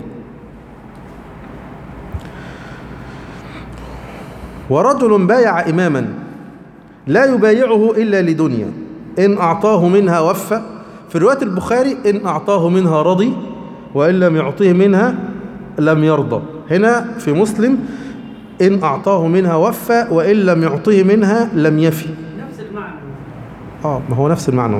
ورجل بايع إماما لا يبايعه إلا لدنيا إن أعطاه منها وفى في رواية البخاري إن أعطاه منها رضي وإن لم يعطيه منها لم يرضى هنا في مسلم إن أعطاه منها وفى وإن لم يعطيه منها لم يفي نفس المعنى اه ما هو نفس المعنى هو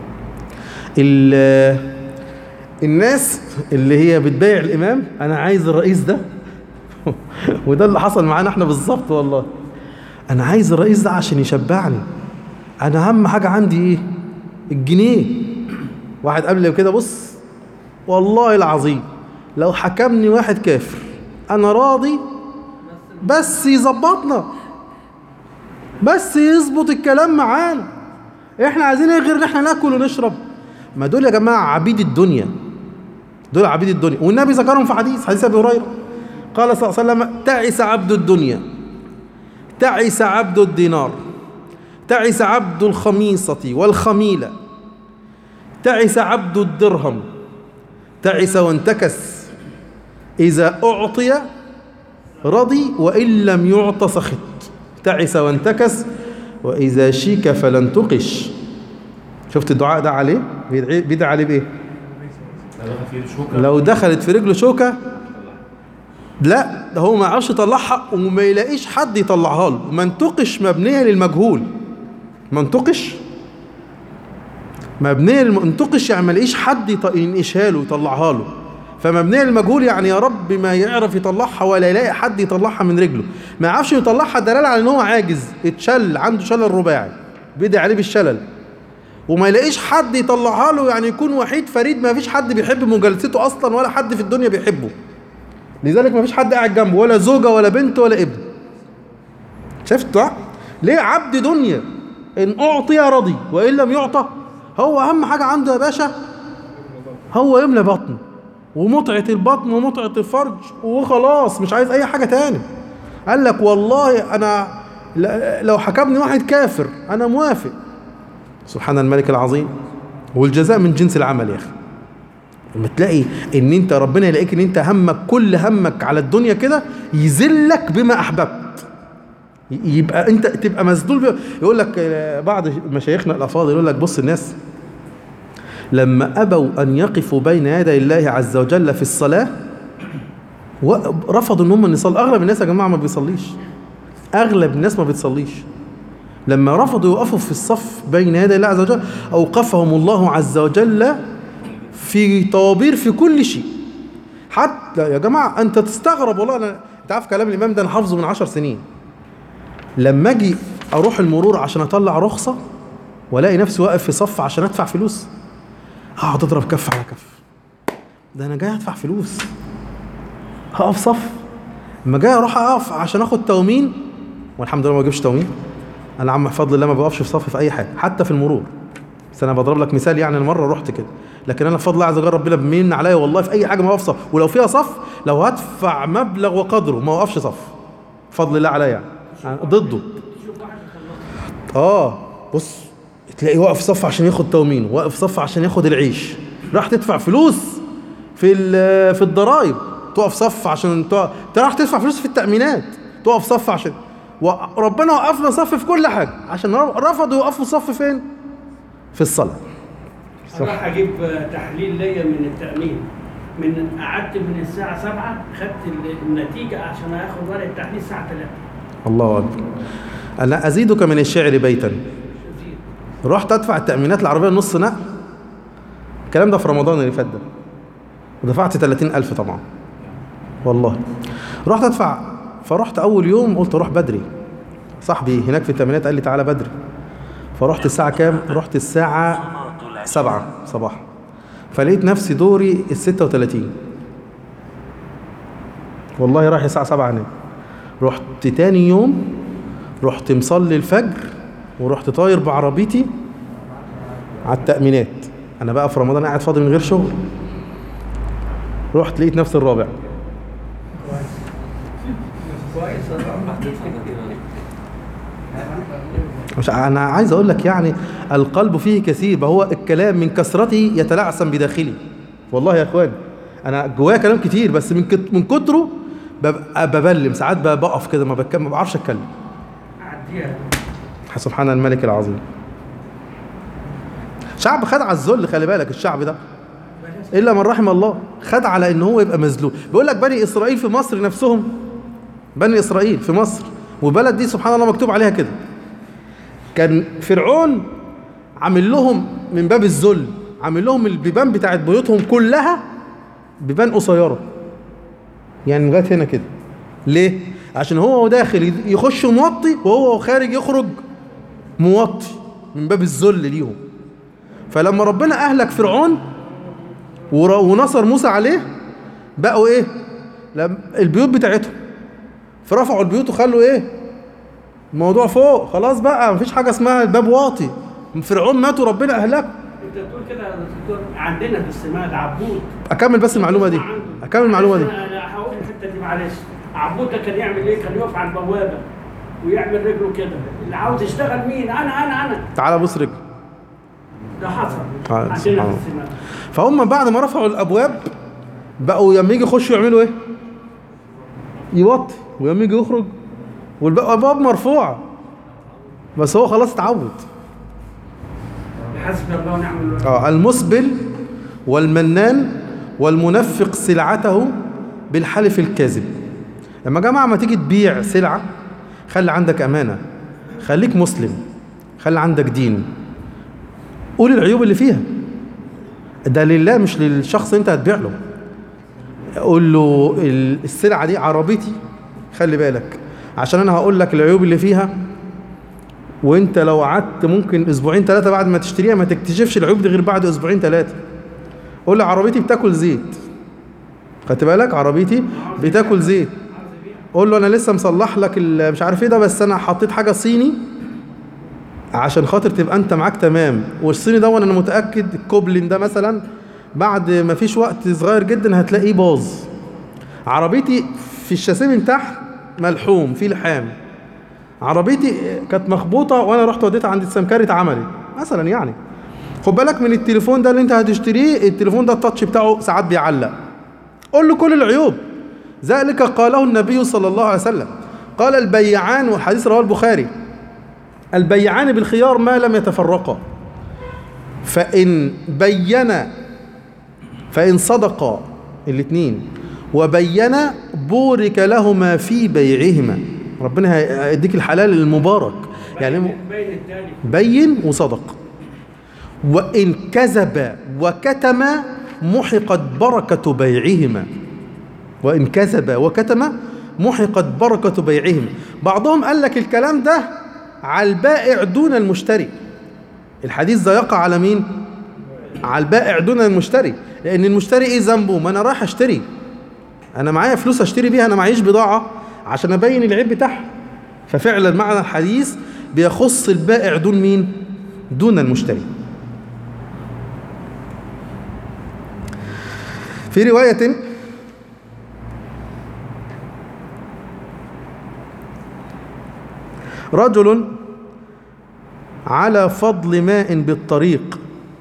ال- الناس اللي هي بتبايع الامام انا عايز الرئيس ده وده اللي حصل معانا احنا بالظبط والله انا عايز الرئيس ده عشان يشبعني انا اهم حاجه عندي ايه الجنيه واحد قبل كده بص والله العظيم لو حكمني واحد كافر انا راضي بس يظبطنا بس يظبط الكلام معانا احنا عايزين ايه غير ان احنا ناكل ونشرب ما دول يا جماعه عبيد الدنيا دول عبيد الدنيا والنبي ذكرهم في حديث حديث ابي هريره قال صلى الله عليه وسلم تعس عبد الدنيا تعس عبد الدينار تعس عبد الخميصة والخميلة تعس عبد الدرهم تعس وانتكس إذا أعطي رضي وإن لم يعط سخط تعس وانتكس وإذا شيك فلن تقش شفت الدعاء ده عليه بيدعي بيدعي عليه بإيه لو دخل فيه شوكه لو دخلت في رجله شوكة لا ده هو ما يعرفش يطلعها وما يلاقيش حد يطلعها له منطقش مبنية للمجهول منطقش مبنية للمنطقش يعني ما يلاقيش حد يط- ينقشها له ويطلعها له فمبنية للمجهول يعني يا رب ما يعرف يطلعها ولا يلاقي حد يطلعها من رجله ما يعرفش يطلعها دلالة على ان هو عاجز اتشل عنده شلل رباعي بيدعي عليه بالشلل وما يلاقيش حد يطلعها له يعني يكون وحيد فريد ما فيش حد بيحب مجالسته اصلا ولا حد في الدنيا بيحبه لذلك ما فيش حد قاعد جنبه ولا زوجة ولا بنت ولا ابن شفت الدعاء؟ ليه عبد دنيا ان اعطي رضي وان لم يعطى هو اهم حاجة عنده يا باشا هو يملى بطنه ومتعة البطن ومتعة الفرج وخلاص مش عايز اي حاجة تاني قال لك والله انا ل- لو حكمني واحد كافر انا موافق سبحان الملك العظيم والجزاء من جنس العمل يا اخي لما تلاقي ان انت ربنا يلاقيك ان انت همك كل همك على الدنيا كده يذلك بما احببت ي- يبقى انت تبقى مسدول بيه. يقول لك آه، بعض مشايخنا الافاضل يقول لك بص الناس لما ابوا ان يقفوا بين يدي الله عز وجل في الصلاه ورفضوا ان هم يصلوا اغلب الناس يا جماعه ما بيصليش اغلب الناس ما بتصليش لما رفضوا يقفوا في الصف بين يدي الله عز وجل اوقفهم الله عز وجل في طوابير في كل شيء حتى يا جماعه انت تستغرب والله انا انت عارف كلام الامام ده انا حافظه من عشر سنين لما اجي اروح المرور عشان اطلع رخصه والاقي نفسي واقف في صف عشان ادفع فلوس اقعد اضرب كف على كف ده انا جاي ادفع فلوس هقف صف اما جاي اروح اقف عشان اخد تومين والحمد لله ما بجيبش تومين انا عم بفضل الله ما بقفش في صف في اي حاجه حتى في المرور بس انا بضرب لك مثال يعني مره رحت كده لكن انا بفضل الله عز وجل ربنا بيمن عليا والله في اي حاجه ما اقف صف ولو فيها صف لو هدفع مبلغ وقدره ما اوقفش صف بفضل الله عليا يعني. يعني ضده اه بص تلاقيه واقف صف عشان ياخد تومينه واقف صف عشان ياخد العيش راح تدفع فلوس في ال- في الضرايب تقف صف عشان تقف انت راح تدفع فلوس في التأمينات تقف صف عشان وربنا وقفنا صف في كل حاجة عشان رفضوا يوقفوا صف فين؟ في الصلاة راح اجيب تحليل ليا من التامين من قعدت من الساعه 7 خدت ال- النتيجه عشان اخد ورقه التحليل الساعه 3 الله أكبر أنا أزيدك من الشعر بيتا رحت أدفع التأمينات العربية نص نقل الكلام ده في رمضان اللي فات ده ودفعت 30000 طبعا والله رحت أدفع فرحت أول يوم قلت أروح بدري صاحبي هناك في التأمينات قال لي تعالى بدري فرحت الساعة كام؟ رحت الساعة سبعة صباح فلقيت نفسي دوري ال 36 والله رايح الساعة 7 هناك رحت تاني يوم رحت مصلي الفجر ورحت طاير بعربيتي على التأمينات أنا بقى في رمضان قاعد فاضي من غير شغل رحت لقيت نفسي الرابع مش انا عايز اقول لك يعني القلب فيه كثير هو الكلام من كثرته يتلعثم بداخلي والله يا اخوان انا جوايا كلام كتير بس من كت من كتره ببقى ببلم ساعات بقى بقف كده ما بتكلم ما بعرفش اتكلم اعديها سبحان الملك العظيم شعب خد على الذل خلي بالك الشعب ده بلاش الا من رحم الله خد على ان هو يبقى مذلول بيقول لك بني اسرائيل في مصر نفسهم بني اسرائيل في مصر وبلد دي سبحان الله مكتوب عليها كده كان فرعون عامل لهم من باب الذل عامل لهم البيبان بتاعت بيوتهم كلها بيبان قصيره يعني لغايه هنا كده ليه عشان هو داخل يخش موطي وهو خارج يخرج موطي من باب الذل ليهم فلما ربنا اهلك فرعون ور- ونصر موسى عليه بقوا ايه لم البيوت بتاعتهم فرفعوا البيوت وخلوا ايه الموضوع فوق خلاص بقى مفيش حاجه اسمها الباب واطي فرعون مات وربنا اهلكه انت بتقول كده يا دكتور عندنا في السماد عبود اكمل بس المعلومه دي اكمل المعلومه دي انا أنا هقول الحته دي معلش عبود ده كان يعمل ايه؟ كان يقف على البوابه ويعمل رجله كده اللي عاوز يشتغل مين؟ انا انا انا تعالى بص رجل ده حصل آه، عندنا في سبحان الله. السماد فهم بعد ما رفعوا الابواب بقوا لما يجي يخشوا يعملوا ايه يوطي ولما يجي يخرج والابواب مرفوعه بس هو خلاص اتعود حسبي الله ونعم الوكيل اه المسبل والمنان والمنفق سلعته بالحلف الكاذب لما يا جماعه ما تيجي تبيع سلعه خلي عندك امانه خليك مسلم خلي عندك دين قول العيوب اللي فيها ده لله مش للشخص انت هتبيع له قول له ال- السلعه دي عربيتي خلي بالك عشان انا هقول لك العيوب اللي فيها وانت لو قعدت ممكن اسبوعين ثلاثه بعد ما تشتريها ما تكتشفش العيوب دي غير بعد اسبوعين ثلاثه قول له عربيتي بتاكل زيت خدت بالك عربيتي بتاكل زيت قول له انا لسه مصلح لك ال- مش عارف ايه ده بس انا حطيت حاجه صيني عشان خاطر تبقى انت معاك تمام والصيني ده وانا متاكد الكوبلين ده مثلا بعد ما فيش وقت صغير جدا هتلاقيه باظ عربيتي في الشاسيه من تحت ملحوم في لحام عربيتي كانت مخبوطه وانا رحت وديتها عند السمكري اتعملت مثلا يعني خد بالك من التليفون ده اللي انت هتشتريه التليفون ده التاتش بتاعه ساعات بيعلق قول له كل العيوب ذلك قاله النبي صلى الله عليه وسلم قال البيعان والحديث رواه البخاري البيعان بالخيار ما لم يتفرقا فإن بين فإن صدقا الاثنين وبين بورك لهما في بيعهما ربنا هيديك الحلال المبارك يعني باين التاني بين وصدق وإن كذب وكتم محقت بركة بيعهما وإن كذب وكتم محقت بركة بيعهما بعضهم قال لك الكلام ده على البائع دون المشتري الحديث ده يقع على مين؟ على البائع دون المشتري لأن المشتري إيه ذنبه؟ ما أنا رايح أشتري أنا معايا فلوس أشتري بيها أنا معيش بضاعة عشان أبين العيب بتاعها ففعلا معنى الحديث بيخص البائع دون مين؟ دون المشتري في رواية رجل على فضل ماء بالطريق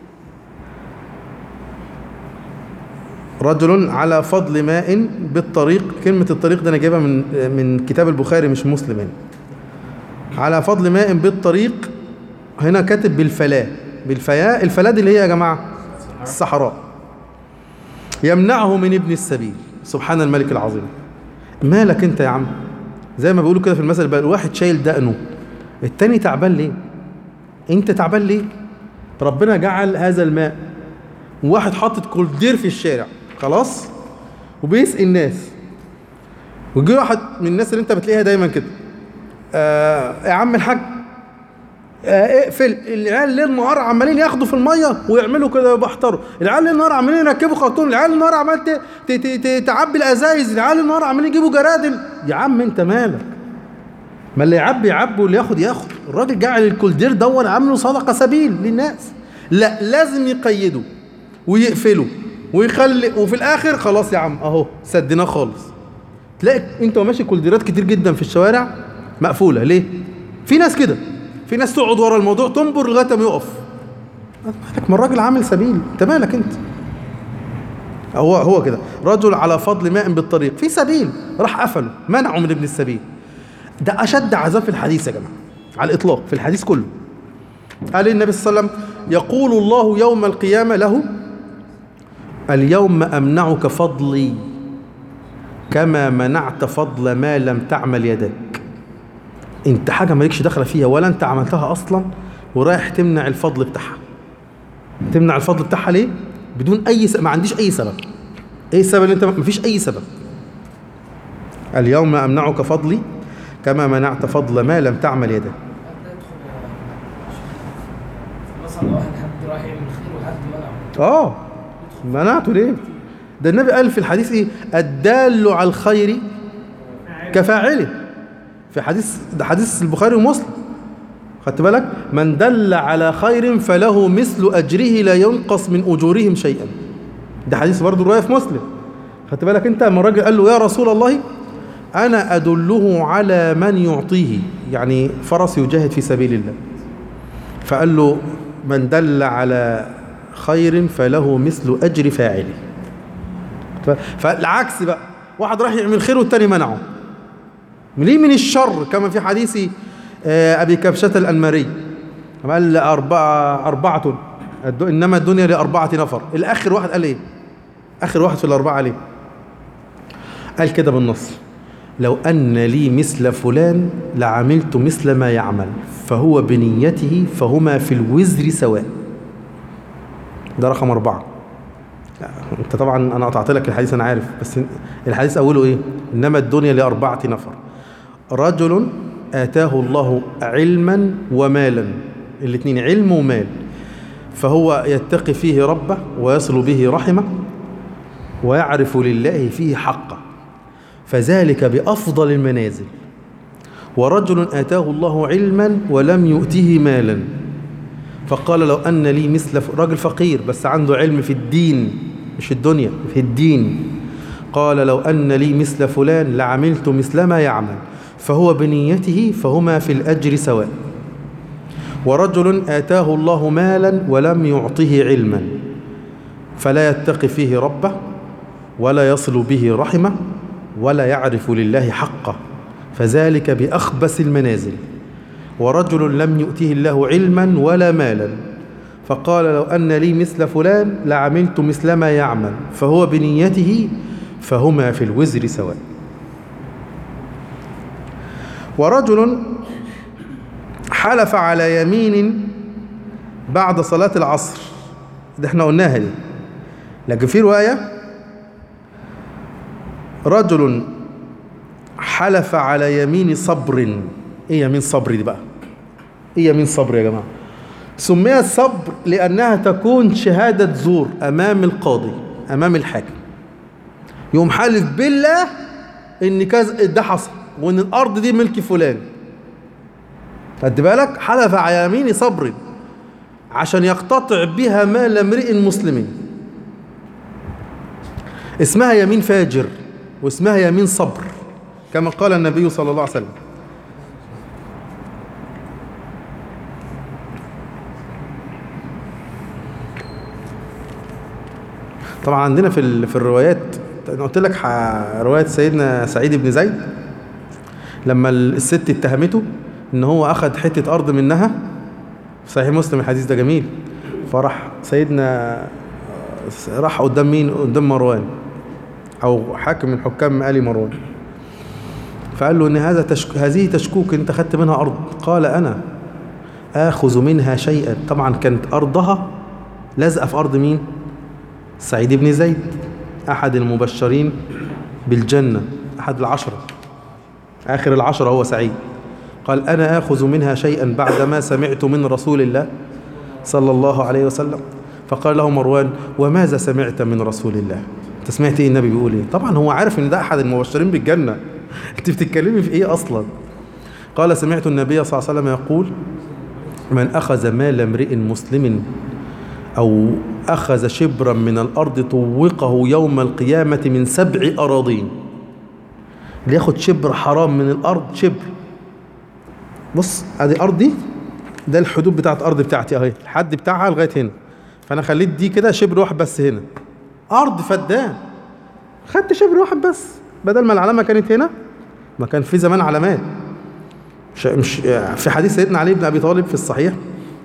رجل على فضل ماء بالطريق كلمة الطريق ده أنا جايبها من من كتاب البخاري مش مسلم يعني. على فضل ماء بالطريق هنا كاتب بالفلاة بالفياء الفلاة دي اللي هي يا جماعة الصحراء يمنعه من ابن السبيل سبحان الملك العظيم مالك انت يا عم زي ما بيقولوا كده في المثل بقى الواحد شايل دقنه التاني تعبان ليه انت تعبان ليه ربنا جعل هذا الماء وواحد حاطط كولدير في الشارع خلاص وبيسقي الناس ويجي واحد من الناس اللي انت بتلاقيها دايما كده آه يا عم الحاج آه اقفل العيال ليل نهار عمالين ياخدوا في الميه ويعملوا كده ويبحتروا العيال ليل نهار عمالين يركبوا خرطوم العيال نهار عمال ت- ت- ت- ت- تعبي الازايز العيال نهار عمالين يجيبوا جرادل يا عم انت مالك ما اللي يعبي يعبي واللي ياخد ياخد الراجل جعل الكولدير دون عامله صدقه سبيل للناس لا لازم يقيده ويقفله ويخلي وفي الاخر خلاص يا عم اهو سديناه خالص تلاقي انت وماشي كولديرات كتير جدا في الشوارع مقفوله ليه في ناس كده في ناس تقعد ورا الموضوع تنبر لغايه ما يقف مالك ما الراجل عامل سبيل انت مالك انت هو هو كده رجل على فضل ماء بالطريق في سبيل راح قفله منعه من ابن السبيل ده اشد عذاب في الحديث يا جماعه على الاطلاق في الحديث كله قال النبي صلى الله عليه وسلم يقول الله يوم القيامه له اليوم أمنعك فضلي كما منعت فضل ما لم تعمل يدك انت حاجة مالكش دخل فيها ولا انت عملتها أصلا ورايح تمنع الفضل بتاعها تمنع الفضل بتاعها ليه؟ بدون أي سبب ما عنديش أي سبب ايه السبب اللي انت مفيش أي سبب اليوم أمنعك فضلي كما منعت فضل ما لم تعمل يدك مثلا واحد حد راح يعمل خير وحد منعه اه منعته ليه ده النبي قال في الحديث ايه الدال على الخير كفاعله في حديث ده حديث البخاري ومسلم خدت بالك من دل على خير فله مثل اجره لا ينقص من اجورهم شيئا ده حديث برضه روايه في مسلم خدت بالك انت لما الراجل قال له يا رسول الله انا ادله على من يعطيه يعني فرس يجاهد في سبيل الله فقال له من دل على خير فله مثل أجر فاعله ف- فالعكس بقى واحد راح يعمل خير والتاني منعه ليه من الشر كما في حديث آه، أبي كبشة الأنماري قال أربعة أربعة الد- إنما الدنيا لأربعة نفر الآخر واحد قال إيه آخر واحد في الأربعة ليه قال كده بالنص لو أن لي مثل فلان لعملت مثل ما يعمل فهو بنيته فهما في الوزر سواء ده رقم أربعة لا، أنت طبعا أنا قطعت لك الحديث أنا عارف بس الحديث أوله إيه إنما الدنيا لأربعة نفر رجل آتاه الله علما ومالا الاثنين علم ومال فهو يتقي فيه ربه ويصل به رحمه ويعرف لله فيه حقه فذلك بأفضل المنازل ورجل آتاه الله علما ولم يؤته مالا فقال لو أن لي مثل ف- راجل فقير بس عنده علم في الدين مش الدنيا في الدين قال لو أن لي مثل فلان لعملت مثل ما يعمل فهو بنيته فهما في الأجر سواء ورجل آتاه الله مالا ولم يعطه علما فلا يتقي فيه ربه ولا يصل به رحمه ولا يعرف لله حقه فذلك بأخبث المنازل ورجل لم يؤته الله علما ولا مالا فقال لو أن لي مثل فلان لعملت مثل ما يعمل فهو بنيته فهما في الوزر سواء ورجل حلف على يمين بعد صلاة العصر ده احنا قلناها دي لكن في رواية رجل حلف على يمين صبر ايه يمين صبر دي بقى ايه يمين صبر يا جماعه سميت صبر لانها تكون شهاده زور امام القاضي امام الحاكم يقوم حالف بالله ان كذا ده حصل وان الارض دي ملك فلان خد بالك حلف على يمين صبر عشان يقتطع بها مال امرئ مسلم اسمها يمين فاجر واسمها يمين صبر كما قال النبي صلى الله عليه وسلم طبعا عندنا في ال- في الروايات انا قلت لك ح- روايه سيدنا سعيد بن زيد لما ال- الست اتهمته ان هو اخذ حته ارض منها في صحيح مسلم الحديث ده جميل فراح سيدنا راح قدام مين قدام مروان او حاكم من حكام ال مروان فقال له ان هذا تشك... هذه تشكوك انت خدت منها ارض قال انا اخذ منها شيئا طبعا كانت ارضها لازقه في ارض مين سعيد بن زيد احد المبشرين بالجنه احد العشره اخر العشره هو سعيد قال انا اخذ منها شيئا بعدما سمعت من رسول الله صلى الله عليه وسلم فقال له مروان وماذا سمعت من رسول الله انت سمعت ايه النبي بيقول ايه طبعا هو عارف ان ده احد المبشرين بالجنه انت بتتكلمي في ايه اصلا قال سمعت النبي صلى الله عليه وسلم يقول من اخذ مال امرئ مسلم او اخذ شبرا من الارض طوقه يوم القيامه من سبع اراضين اللي ياخد شبر حرام من الارض شبر بص ادي ارضي ده الحدود بتاعت الارض بتاعتي اهي الحد بتاعها لغايه هنا فانا خليت دي كده شبر واحد بس هنا ارض فدان خدت شبر واحد بس بدل ما العلامه كانت هنا ما كان في زمان علامات مش, مش في حديث سيدنا علي بن ابي طالب في الصحيح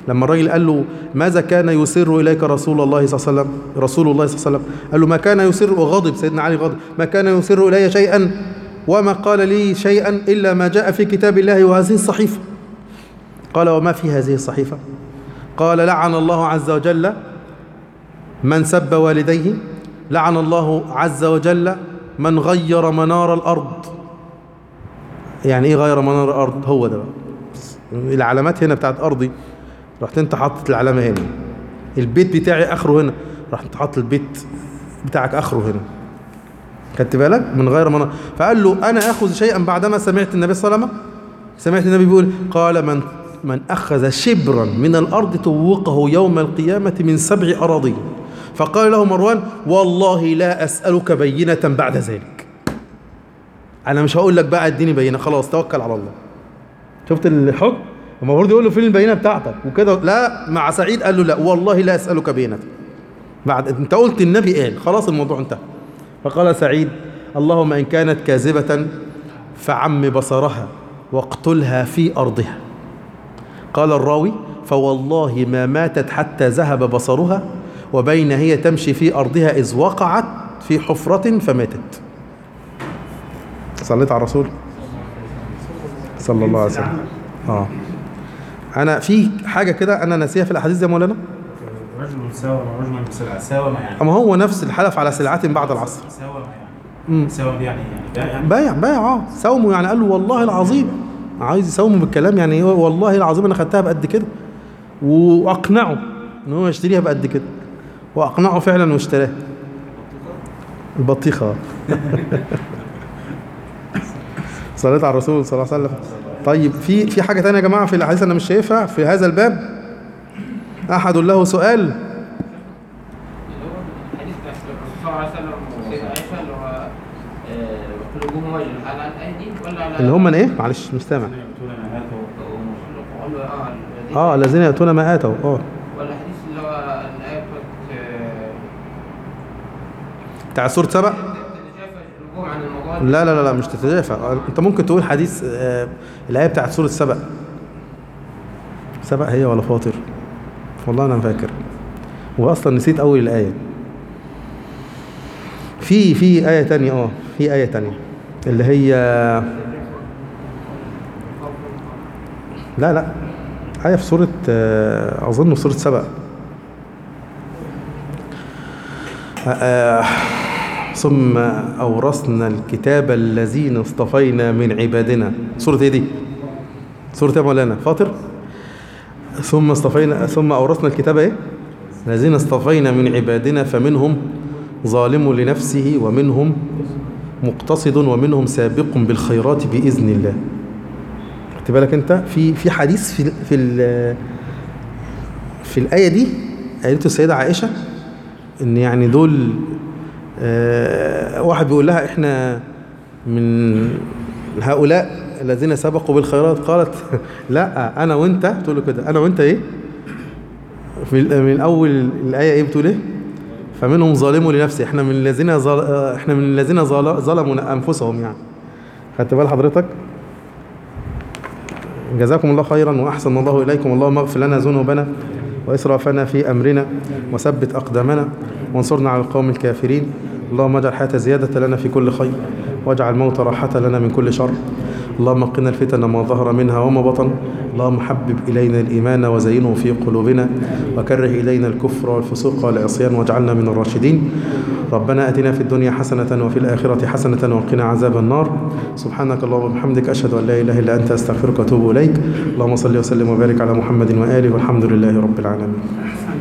لما الراجل قال له ماذا كان يسر اليك رسول الله صلى الله عليه وسلم رسول الله صلى الله عليه وسلم قال له ما كان يسر وغضب سيدنا علي غضب ما كان يسر الي شيئا وما قال لي شيئا الا ما جاء في كتاب الله وهذه الصحيفه قال وما في هذه الصحيفه قال لعن الله عز وجل من سب والديه لعن الله عز وجل من غير منار الارض يعني ايه غير منار الارض هو ده بقى العلامات هنا بتاعت ارضي رحت انت حاطط العلامه هنا البيت بتاعي اخره هنا رحت انت حاطط البيت بتاعك اخره هنا خدت بالك من غير منار فقال له انا اخذ شيئا بعدما سمعت النبي صلى الله عليه وسلم سمعت النبي بيقول قال من من اخذ شبرا من الارض توقه يوم القيامه من سبع اراضين فقال له مروان والله لا اسالك بينه بعد ذلك انا مش هقول لك بقى اديني بينه خلاص توكل على الله شفت الحكم المفروض يقول له فين البينه بتاعتك وكده لا مع سعيد قال له لا والله لا اسالك بينه بعد انت قلت النبي قال خلاص الموضوع انتهى فقال سعيد اللهم ان كانت كاذبه فعم بصرها واقتلها في ارضها قال الراوي فوالله ما ماتت حتى ذهب بصرها وبين هي تمشي في ارضها اذ وقعت في حفره فماتت صليت على الرسول صلى الله عليه وسلم اه انا في حاجه كده انا ناسيها في الاحاديث زي مولانا رجل ساوى مع رجل بسلعة ساوى ما يعني اما هو نفس الحلف على سلعات بعد العصر ساوى ما يعني مم. ساوى دي يعني يعني ده يعني بايع بايع اه ساومه يعني قال له والله العظيم عايز يساومه بالكلام يعني هو والله العظيم انا خدتها بقد كده واقنعه ان هو يشتريها بقد كده واقنعه فعلا واشتراها البطيخه آه. صليت على الرسول صلى الله عليه وسلم طيب في في حاجه تانية يا جماعه في الاحاديث انا مش شايفها في هذا الباب احد له سؤال اللي هو الحديث بتاع الرسول صلى الله عليه وسلم وسيدة عائشة اللي هو آه، قلوبهم وجل هل على الأيدي ولا على اللي هم ايه معلش مش سامع يقتلون ما ماتوا قال له اه الذين- اه الذين ياتون ما اتوا اه ولا الحديث اللي هو الآية بتاعت آه، بتاع سوره سبأ تتجافى جنوبهم عن المضاجع لا لا لا لا مش تتجافى انت ممكن تقول حديث آه، الايه بتاعت سوره سبأ سبأ هي ولا فاطر والله انا فاكر واصلا نسيت اول الايه في في ايه تانية اه في ايه تانية اللي هي لا لا آية في سورة آه، أظن في سورة سبأ آه، آه، ثم أورثنا الكتاب الذين اصطفينا من عبادنا سورة ايه دي؟ سورة ايه يا مولانا؟ فاطر؟ ثم اصطفينا ثم أورثنا الكتاب ايه؟ الذين اصطفينا من عبادنا فمنهم ظالم لنفسه ومنهم مقتصد ومنهم سابق بالخيرات بإذن الله خدت بالك انت في في حديث في في ال- في الآية دي قالته السيدة عائشة ان يعني دول آه، واحد بيقول لها احنا من هؤلاء الذين سبقوا بالخيرات قالت لا انا وانت تقول له كده انا وانت ايه في ال- من اول الايه ايه بتقول ايه فمنهم ظالم لنفسه احنا من الذين ظل... آه، احنا من الذين ظل... ظلموا انفسهم يعني خدت بال حضرتك جزاكم الله خيرا واحسن الله اليكم اللهم اغفر لنا ذنوبنا واسرافنا في امرنا وثبت اقدامنا وانصرنا على القوم الكافرين اللهم اجعل الحياه زياده لنا في كل خير واجعل الموت راحه لنا من كل شر اللهم قنا الفتن ما ظهر منها وما بطن اللهم حبب الينا الايمان وزينه في قلوبنا وكره الينا الكفر والفسوق والعصيان واجعلنا من الراشدين ربنا اتنا في الدنيا حسنه وفي الاخره حسنه وقنا عذاب النار سبحانك اللهم وبحمدك اشهد ان لا اله الا انت استغفرك واتوب اليك اللهم صل وسلم وبارك على محمد واله والحمد لله رب العالمين